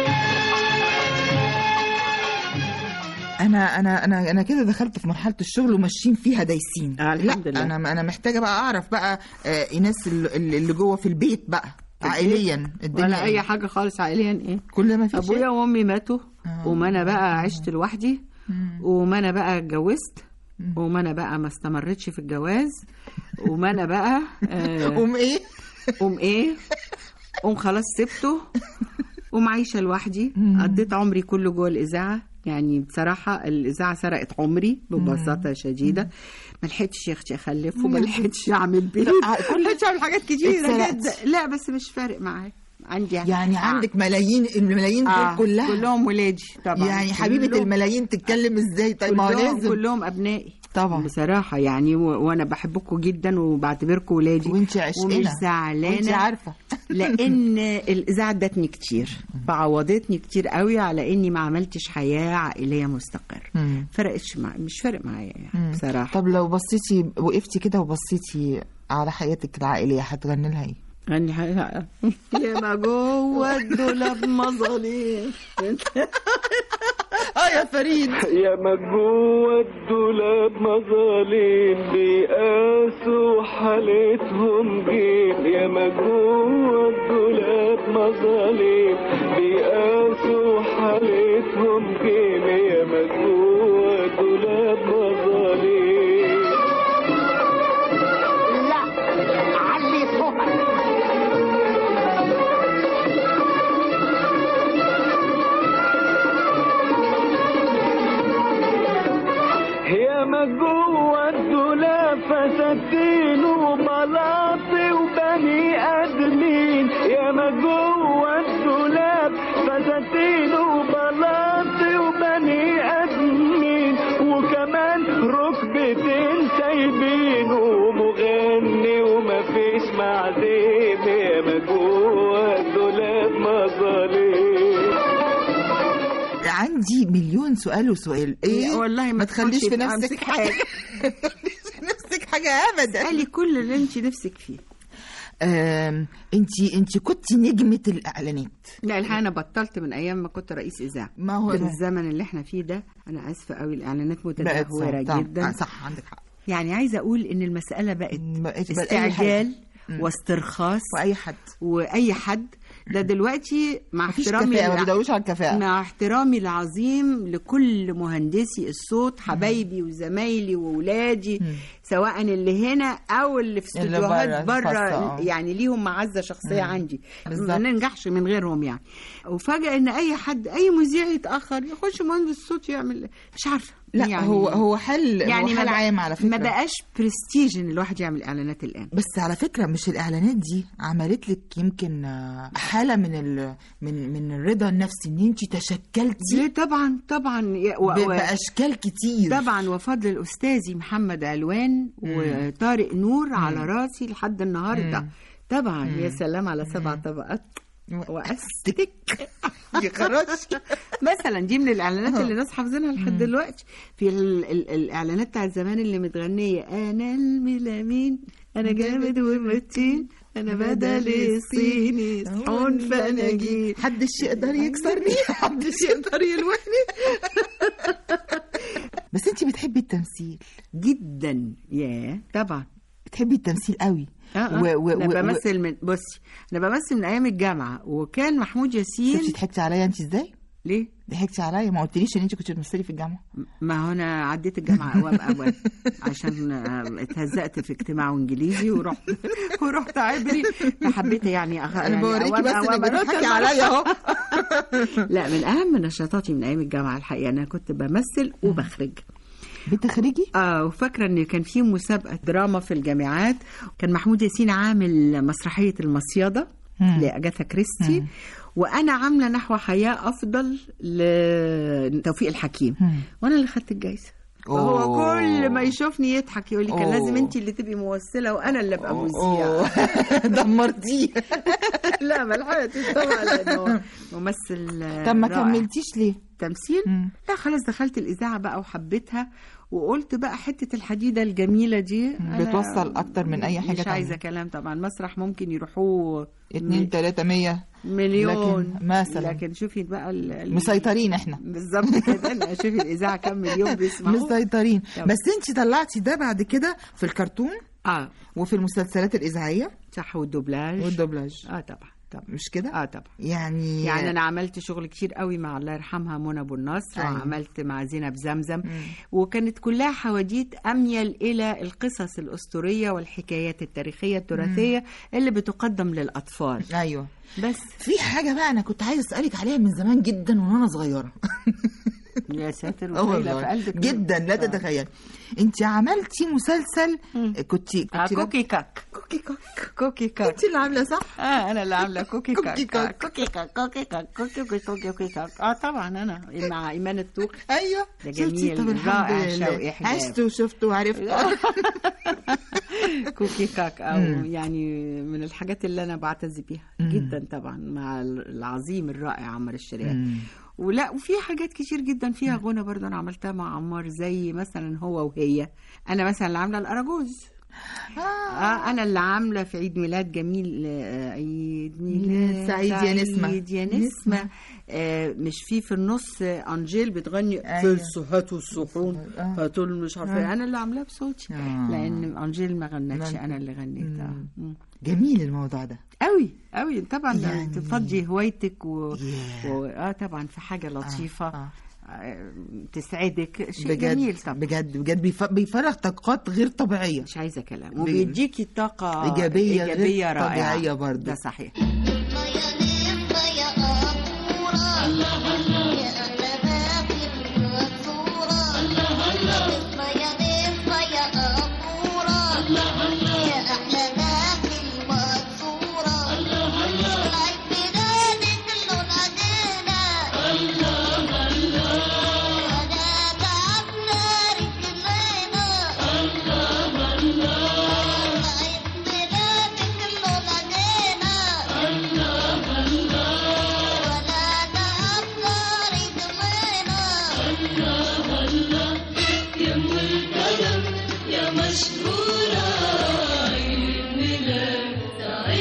انا انا انا انا كده دخلت في مرحله الشغل وماشيين فيها دايسين آه، الحمد لا لله. انا انا محتاجه بقى اعرف بقى آه ايناس اللي اللي جوه في البيت بقى عائليا الدنيا ولا اي إيه؟ حاجه خالص عائليا ايه كل ده ما فيش ابويا وامي ماتوا وما انا بقى عشت لوحدي وما انا بقى اتجوزت وما انا بقى ما استمرتش في الجواز وما انا بقى آه، قوم ايه قوم ايه قوم خلاص سبته قوم عايشه لوحدي قضيت عمري كله جوه الاذاعه يعني بصراحه الاذاعه سرقت عمري ببساطه شديده ما لحقتش يا اختي اخلف وما لحقتش اعمل بيت لا، ما لحقتش اعمل حاجات كتيره اتسرقت. جدا لا بس مش فارق معايا عندي يعني عندك ملايين الملايين دول آه كلها كلهم ولادي طبعا يعني حبيبه كلهم- الملايين تتكلم ازاي طيب ما هو كلهم, لازم كلهم ابنائي طبعا بصراحه يعني و... وانا بحبكم جدا وبعتبركم ولادي وانت عشقنا ومش وانت زعلانه عارفه لان الاذاعه ادتني كتير فعوضتني كتير قوي على اني ما عملتش حياه عائليه مستقره مم. فرقتش مع... مش فارق معايا مم. يعني بصراحه طب لو بصيتي وقفتي كده وبصيتي على حياتك العائليه هتغني لها ايه غني حاجه يا ما جوه الدولاب مظالم اه يا فريد يا ما جوه الدولاب مظالم بيقاسوا حالتهم جيم يا ما جوه الدولاب مظالم بيقاسوا حالتهم جيم يا ما جوه الدولاب مظالم لا علي صوتك يا ما جوه الدولاب فساتين وبلاطي وبني ادمين يا ما جوه الدولاب فساتين وبلاطي وبني ادمين وكمان ركبتين سايبين ومغني ومفيش معزيم يا ما جوه الدولاب مظالم عندي مليون سؤال وسؤال ايه والله ما ما تخليش تخافش في نفسك أمسك حاجة. ما تخليش في نفسك حاجه ابدا اسالي كل اللي انت نفسك فيه انت انت كنت نجمه الاعلانات لا الحقيقه انا بطلت من ايام ما كنت رئيس اذاعه ما هو في ده. الزمن اللي احنا فيه ده انا اسفه قوي الاعلانات بقت متدهوره صح- جدا آه، صح عندك حق يعني عايزه اقول ان المساله بقت بقت بقت أي حاجة. استعجال مم. واسترخاص واي حد واي حد ده دلوقتي مع مفيش احترامي كفاءة، ما لع- بيدوروش على الكفاءة. مع احترامي العظيم لكل مهندسي الصوت حبايبي وزمايلي واولادي سواء اللي هنا او اللي في اللي استوديوهات برا، بره خاصة، آه. يعني ليهم معزه شخصيه مم. عندي بالظبط. ما ننجحش من غيرهم يعني وفجاه ان اي حد اي مذيع يتاخر يخش مهندس صوت يعمل مش عارفه لا يعني هو هو حل يعني هو ما حل بق- عام على فكره ما بقاش برستيج ان الواحد يعمل اعلانات الان بس على فكره مش الاعلانات دي عملت لك يمكن آه، حاله من ال من من الرضا النفسي ان انت تشكلتي ليه طبعا طبعا يا- و- ب- و- باشكال كتير طبعا وفضل الاستاذي محمد علوان وطارق نور على راسي لحد النهارده مم. طبعا مم. يا سلام على سبع طبقات واستك يا خراش مثلا دي من الاعلانات اللي الناس حافظينها لحد مم. دلوقتي في ال ال الاعلانات بتاعت زمان اللي متغنيه انا الميلامين انا جامد ومتين انا بدل الصيني صحون فناجين محدش يقدر يكسرني محدش يقدر يلوحني بس انت بتحبي التمثيل جدا يا طبعا بتحبي التمثيل قوي اه اه و- و- انا و- بمثل من بصي انا بمثل من ايام الجامعه وكان محمود ياسين شفتي ضحكتي عليا انت ازاي؟ ليه؟ ضحكتي عليا ما قلتليش ان انت كنت بتمثلي في الجامعه ما هو انا عديت الجامعه اوام اوام عشان آه، اتهزقت في اجتماع انجليزي ورحت ورحت عبري فحبيت يعني أخ... انا يعني بوريكي أوام بس انك أوام بتضحكي أروح عليا اهو لا من اهم نشاطاتي من ايام الجامعه الحقيقه انا كنت بمثل وبخرج بتخرجي؟ اه وفاكره ان كان في مسابقه دراما في الجامعات كان محمود ياسين عامل مسرحيه المصيده مم. لاجاثا كريستي مم. وانا عامله نحو حياه افضل لتوفيق الحكيم مم. وانا اللي خدت الجايزه وهو أوه. كل ما يشوفني يضحك يقول لي كان أوه. لازم انت اللي تبقي ممثله وانا اللي ابقى أوه. مذيعه دمرتيه لا ما لحقتش طبعا لانه ممثل طب ما رائع. كملتيش ليه؟ تمثيل مم. لا خلاص دخلت الاذاعه بقى وحبيتها وقلت بقى حته الحديده الجميله دي أنا بتوصل أكتر من أي حاجة مش تانية. عايزه كلام طبعا مسرح ممكن يروحوه اتنين تلاتة مية مليون لكن مثلا لكن شوفي بقى ال- ال- مسيطرين احنا بالظبط كده لا شوفي الاذاعه كام مليون بيسمعوا مسيطرين طب. بس انت طلعتي ده بعد كده في الكرتون اه وفي المسلسلات الاذاعيه صح والدوبلاج والدبلاج اه طبعا طبعا مش كده اه طبعا يعني يعني انا عملت شغل كتير قوي مع الله يرحمها منى ابو النصر أيوة. وعملت مع زينب زمزم وكانت كلها حواديت اميل الى القصص الاسطوريه والحكايات التاريخيه التراثيه اللي بتقدم للاطفال ايوه بس في حاجه بقى انا كنت عايزه اسالك عليها من زمان جدا وانا صغيره يا ساتر اه وشايلة والله في قلبك جدا لا تتخيل انت عملتي مسلسل كنت آه كنت كوكي كاك كوكي كاك كوكي كاك انت اللي عامله صح اه انا اللي عامله كوكي كاك كوكي كاك. آه، كوكي كاك كوكي كاك كوكي كوكي كوكي كوكي كاك اه طبعا انا مع ايمان التوخ ايوه ده شفتي؟ جميل، طب الحمد رائع، لله. شوقي حجاب. عشت وشفت وعرفت كوكي كاك او مم. يعني من الحاجات اللي انا بعتز بيها مم. جدا طبعا مع العظيم الرائع عمار الشريعي مم. ولا وفي حاجات كتير جدا فيها غنى برضه انا عملتها مع عمار زي مثلا هو وهي انا مثلا اللي عامله الاراجوز آه انا اللي عامله في عيد ميلاد جميل آه، عيد ميلاد سعيد يا نسمة. سعيد يا نسمة آه مش في في النص آه، انجيل بتغني أيوة. فلسوا هاتوا الصحون آه. هاتوا ال- مش عارفه آه. إيه. انا اللي عاملاها بصوتي آه. لان انجيل ما غنتش ما- انا اللي غنيتها مم. جميل الموضوع ده قوي قوي طبعا يعني- يعني تفضي هوايتك و... Yeah. و... اه طبعا في حاجه لطيفه آه. آه. تسعدك شيء بجد جميل طبعا بجد بجد بيف- بيفرغ طاقات غير طبيعيه مش عايزه كلام وبيديكي طاقه إيجابية غير ايجابيه رائعه طبيعية برضه. ده صحيح يا مشهورة عيد ميلاد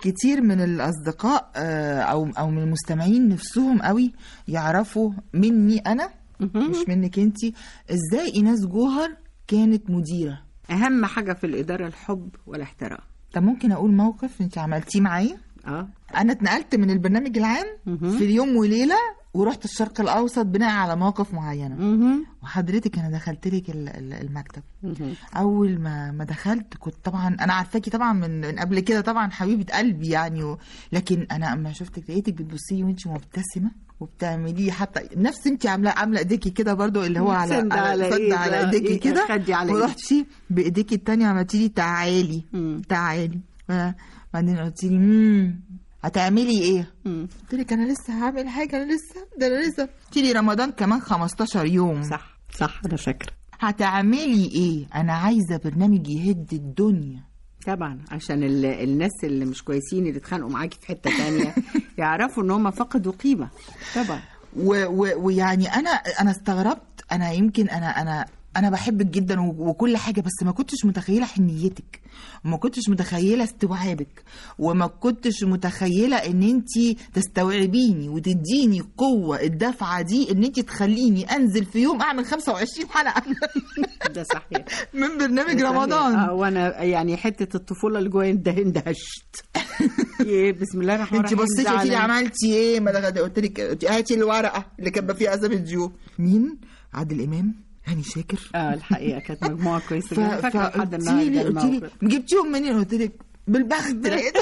كتير من الاصدقاء آه، او او من المستمعين نفسهم قوي يعرفوا مني انا مش منك انت ازاي ايناس جوهر كانت مديره اهم حاجه في الاداره الحب والاحترام طب ممكن اقول موقف انت عملتيه معايا اه انا اتنقلت من البرنامج العام في اليوم وليله ورحت الشرق الاوسط بناء على مواقف معينه وحضرتك انا دخلت لك ال- ال- المكتب اول ما ما دخلت كنت طبعا انا عارفاكي طبعا من من قبل كده طبعا حبيبه قلبي يعني و... لكن انا اما شفتك لقيتك بتبصي لي وانت مبتسمه وبتعمليه حتى نفس انت عامله عامله ايديكي كده برضو اللي هو على سند على سند إيد، على آه، ايديكي إيه، كده خدي على إيد. ورحتي بايديكي التانية عملتي لي تعالي تعالي ف- بعدين قلت لي امم هتعملي ايه؟ قلت لك انا لسه هعمل حاجه انا لسه ده انا لسه قلت لي رمضان كمان 15 يوم صح صح انا فاكره هتعملي ايه؟ انا عايزه برنامج يهد الدنيا طبعا عشان ال- الناس اللي مش كويسين اللي اتخانقوا معاكي في حته تانية يعرفوا ان هم فقدوا قيمه طبعا و- و- ويعني انا انا استغربت انا يمكن انا انا انا بحبك جدا و- وكل حاجه بس ما كنتش متخيله حنيتك وما كنتش متخيله استوعابك وما كنتش متخيله ان انت تستوعبيني وتديني قوه الدفعه دي ان انت تخليني انزل في يوم اعمل 25 حلقه ده صحيح من برنامج صحيح. رمضان اه وانا يعني حته الطفوله اللي جوايا انده- اندهشت ايه بسم الله الرحمن انت الرحيم بصيتي قلت لي زعلان. عملتي ايه ما دخلت- قلت لك هاتي الورقه اللي كاتبه فيها اسامي الضيوف مين عادل امام هاني شاكر اه الحقيقه كانت مجموعه كويسه ف... جدا فاكره لحد فقلت لي النهارده قلت لي الموقف جبتيهم منين قلت لك بالبخت لقيتهم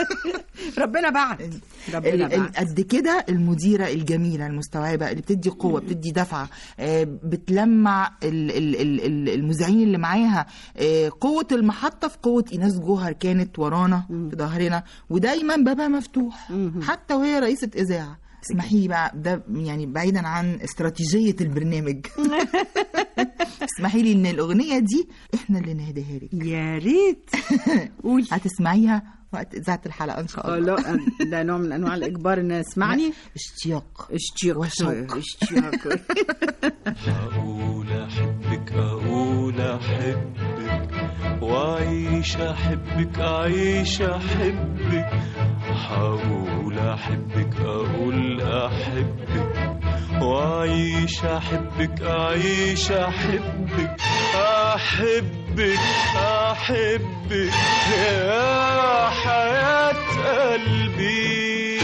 ربنا بعت ربنا ال- ال- بعت قد كده المديره الجميله المستوعبه اللي بتدي قوه بتدي دفعه آه، بتلمع ال- ال- ال- ال- المذيعين اللي معاها آه، قوه المحطه في قوه ايناس جوهر كانت ورانا في ظهرنا ودايما بابها مفتوح حتى وهي رئيسه اذاعه اسمحي لي بقى ده يعني بعيدا عن استراتيجيه البرنامج اسمحي لي ان الاغنيه دي احنا اللي نهديها لك يا ريت قولي هتسمعيها وقت اذاعه الحلقه ان شاء اه الله لا ده نوع من انواع الاجبار ان اسمعني اشتياق اشتياق وشوق. اشتياق أقول أحبك أقول أحبك وأعيش أحبك أعيش أحبك هقول أحبك أقول أحبك وأعيش أحبك أعيش أحبك أحبك أحبك يا حياة قلبي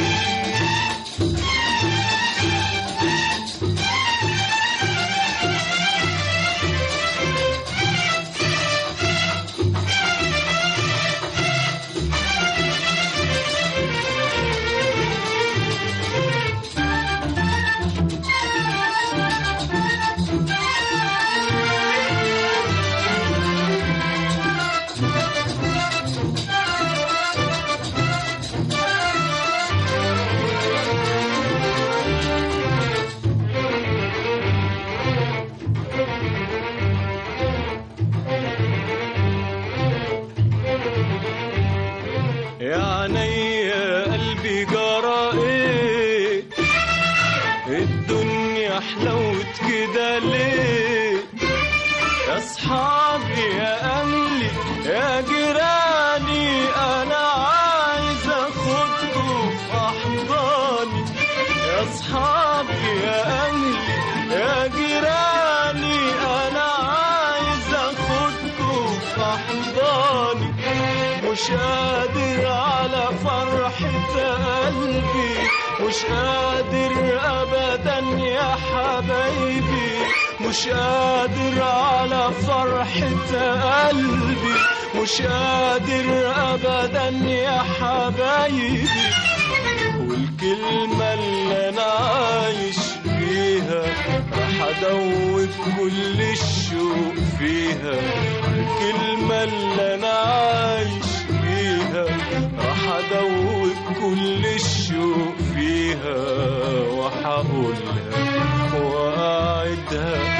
يا عيني قلبي جرى ايه الدنيا حلوت كده ليه يا اصحابي يا اهلي يا جيراني انا عايز اخدكم في احضاني يا اصحابي يا اهلي يا جيراني انا عايز اخدكم في احضاني مش قادر على فرحة قلبي مش قادر أبدا يا حبايبي مش قادر على فرحة قلبي مش قادر أبدا يا حبايبي والكلمة اللي أنا عايش بيها راح أدوب كل الشوق فيها الكلمة اللي أنا عايش بيها راح أدوب كل الشوق فيها وهقولها وأعدها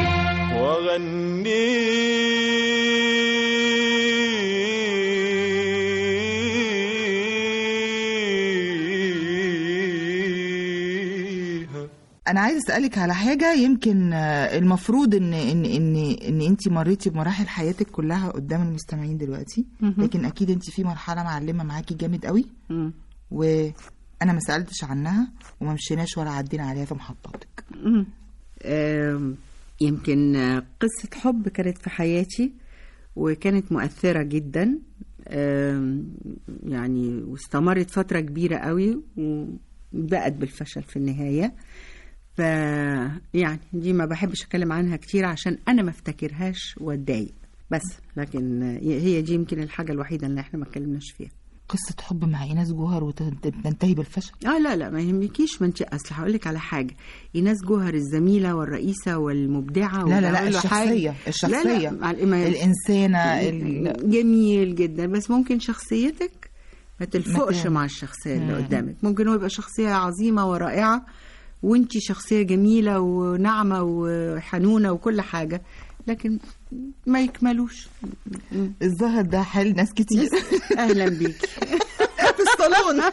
وأغنيها انا عايز اسالك على حاجه يمكن آه، المفروض ان ان ان ان انت مريتي بمراحل حياتك كلها قدام المستمعين دلوقتي مهم. لكن اكيد انت في مرحله معلمه معاكي جامد قوي مم. وانا ما سالتش عنها وما مشيناش ولا عدينا عليها في محطاتك مم. آم، يمكن آه، قصة حب كانت في حياتي وكانت مؤثرة جدا آم، يعني واستمرت فترة كبيرة قوي وبقت بالفشل في النهاية ف يعني دي ما بحبش اتكلم عنها كتير عشان انا ما افتكرهاش واتضايق بس لكن آه، هي دي يمكن الحاجة الوحيدة اللي احنا ما اتكلمناش فيها قصه حب مع ايناس جوهر وتنتهي بالفشل اه لا لا ما يهمكيش ما انت اصل هقول لك على حاجه ايناس جوهر الزميله والرئيسه والمبدعه لا لا لا وبقول له الشخصيه حاجة- الشخصيه لا لا مع- ما- الانسانه ال- جميل جدا بس ممكن شخصيتك ما تلفقش مكان. مع الشخصيه اللي مم. قدامك ممكن هو يبقى شخصيه عظيمه ورائعه وانت شخصيه جميله وناعمه وحنونه وكل حاجه لكن ما يكملوش الظاهر ده حال ناس كتير اهلا بيكي في الصالون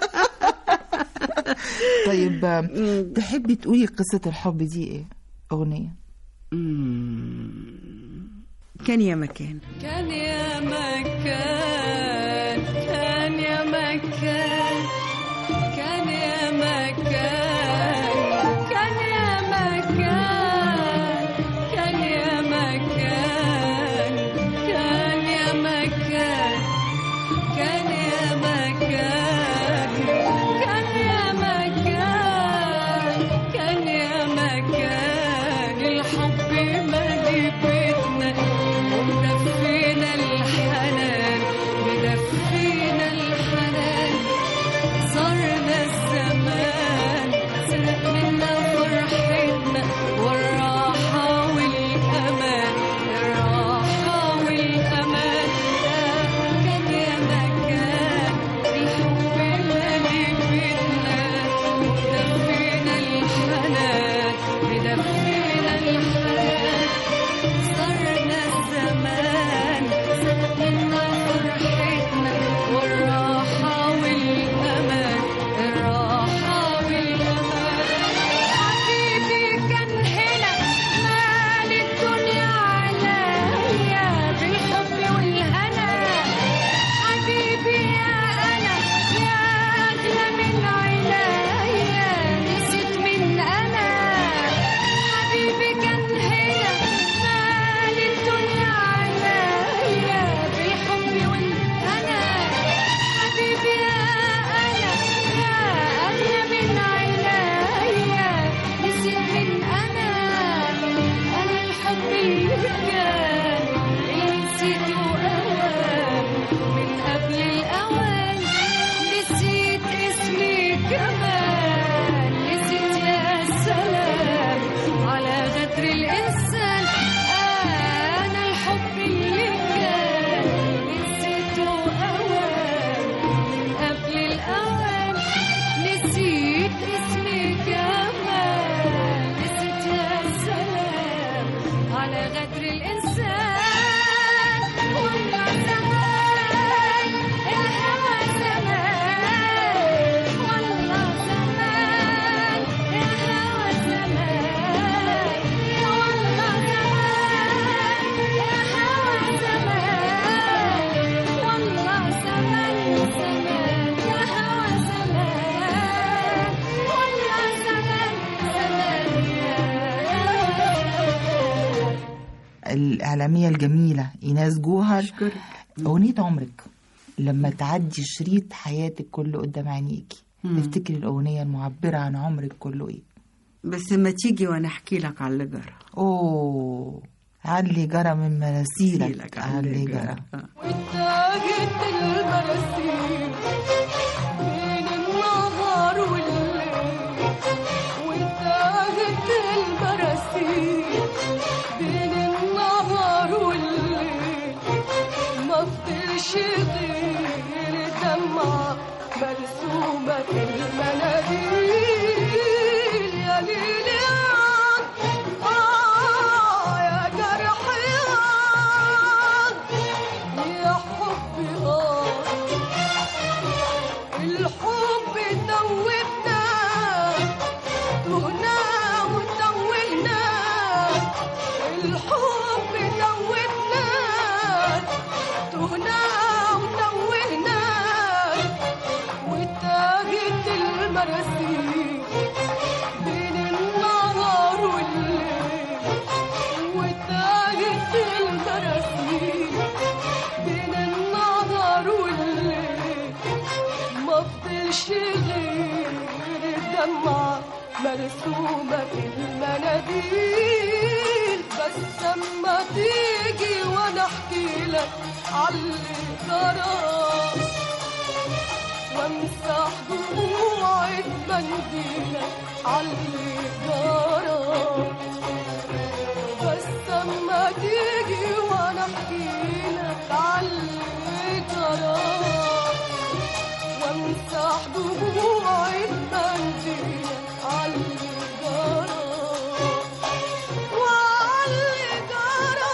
طيب آم، تحبي تقولي قصه الحب دي ايه اغنيه كان يا مكان كان يا مكان كان يا مكان كان يا مكان كان يا مكان كان يا مكان كان يا مكان كان يا مكان كان يا مكان كان يا مكان الحب مالي بيتنا ومدفينا الحنان مدفينا الحنان صرنا الزمان سرق منا فرحتنا والراحة والأمان الراحة والأمان كان يا مكان الحب مالي بيتنا مدفينا الحنان مدفينا الحنان صرنا الزمان سرق منا فرحتنا والراحة والأمان الراحة والأمان حبيبي كان هنا مال الدنيا عليا بالحب والهنا حبيبي يا أنا يا أغلى من عينيا نسيت من أنا حبيبي كان هنا مال الدنيا عليا بالحب والهنا حبيبي يا أنا يا أغلى من عينيا نسيت من أنا أنا الحب اللي كان اللي نسيته أوان من قبل الأوان نسيت اسمي كمان نسيت يا سلام على غدر الإنسان أنا الحب اللي كان نسيته أوان من قبل الأوان نسيت اسمي كمان نسيت يا سلام على غدر الإنسان والله زمان الهوى زمان والله زمان الهوى زمان والله زمان الهوى زمان والله زمان زمان الهوى زمان والله زمان زمان يا الإعلامية الجميلة إيناس جوهر أغنية عمرك لما تعدي شريط حياتك كله قدام عينيكي مم. تفتكري الأغنية المعبرة عن عمرك كله إيه؟ بس ما تيجي وانا احكي لك على اللي جرى أوه علي جرى من مراسيلك أحكيلك على اللي علي جرى جرى. واتاجت المراسيل بين النهار والليل واتاجت المراسيل بين النهار والليل ما فضلش غير دمعة مرسومة في المناديل يا ليل يا آه يا جرح يا يا حب آه الحب دوبنا تهنا مرسومة في المناديل بس اما تيجي وانا احكي لك عاللي جرى وامسح دموعي بمنديلك عاللي جرى بس اما تيجي وانا احكي لك عاللي جرى وامسح دموعي بمنديلك عاللي جرى وعاللي جرى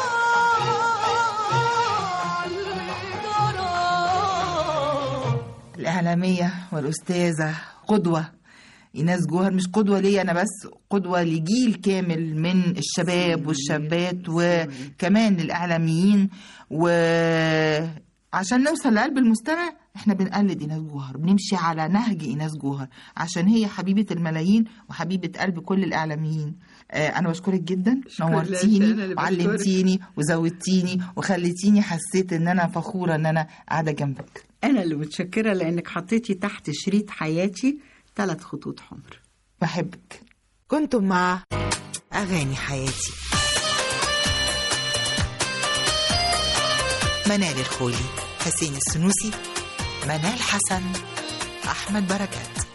عاللي جرى الإعلامية والأستاذة قدوة إيناس جوهر مش قدوة ليا أنا بس قدوة لجيل كامل من الشباب والشابات وكمان للإعلاميين وعشان نوصل لقلب المستمع احنا بنقلد إيناس جوهر بنمشي على نهج إيناس جوهر عشان هي حبيبة الملايين وحبيبة قلب كل الإعلاميين آه أنا بشكرك جدا شكرا لله، أنا نورتيني اللي وعلمتيني وزودتيني وخليتيني حسيت إن أنا فخورة إن أنا قاعدة جنبك أنا اللي متشكرة لأنك حطيتي تحت شريط حياتي ثلاث خطوط حمر بحبك كنتم مع أغاني حياتي منال الخولي حسين السنوسي منال حسن أحمد بركات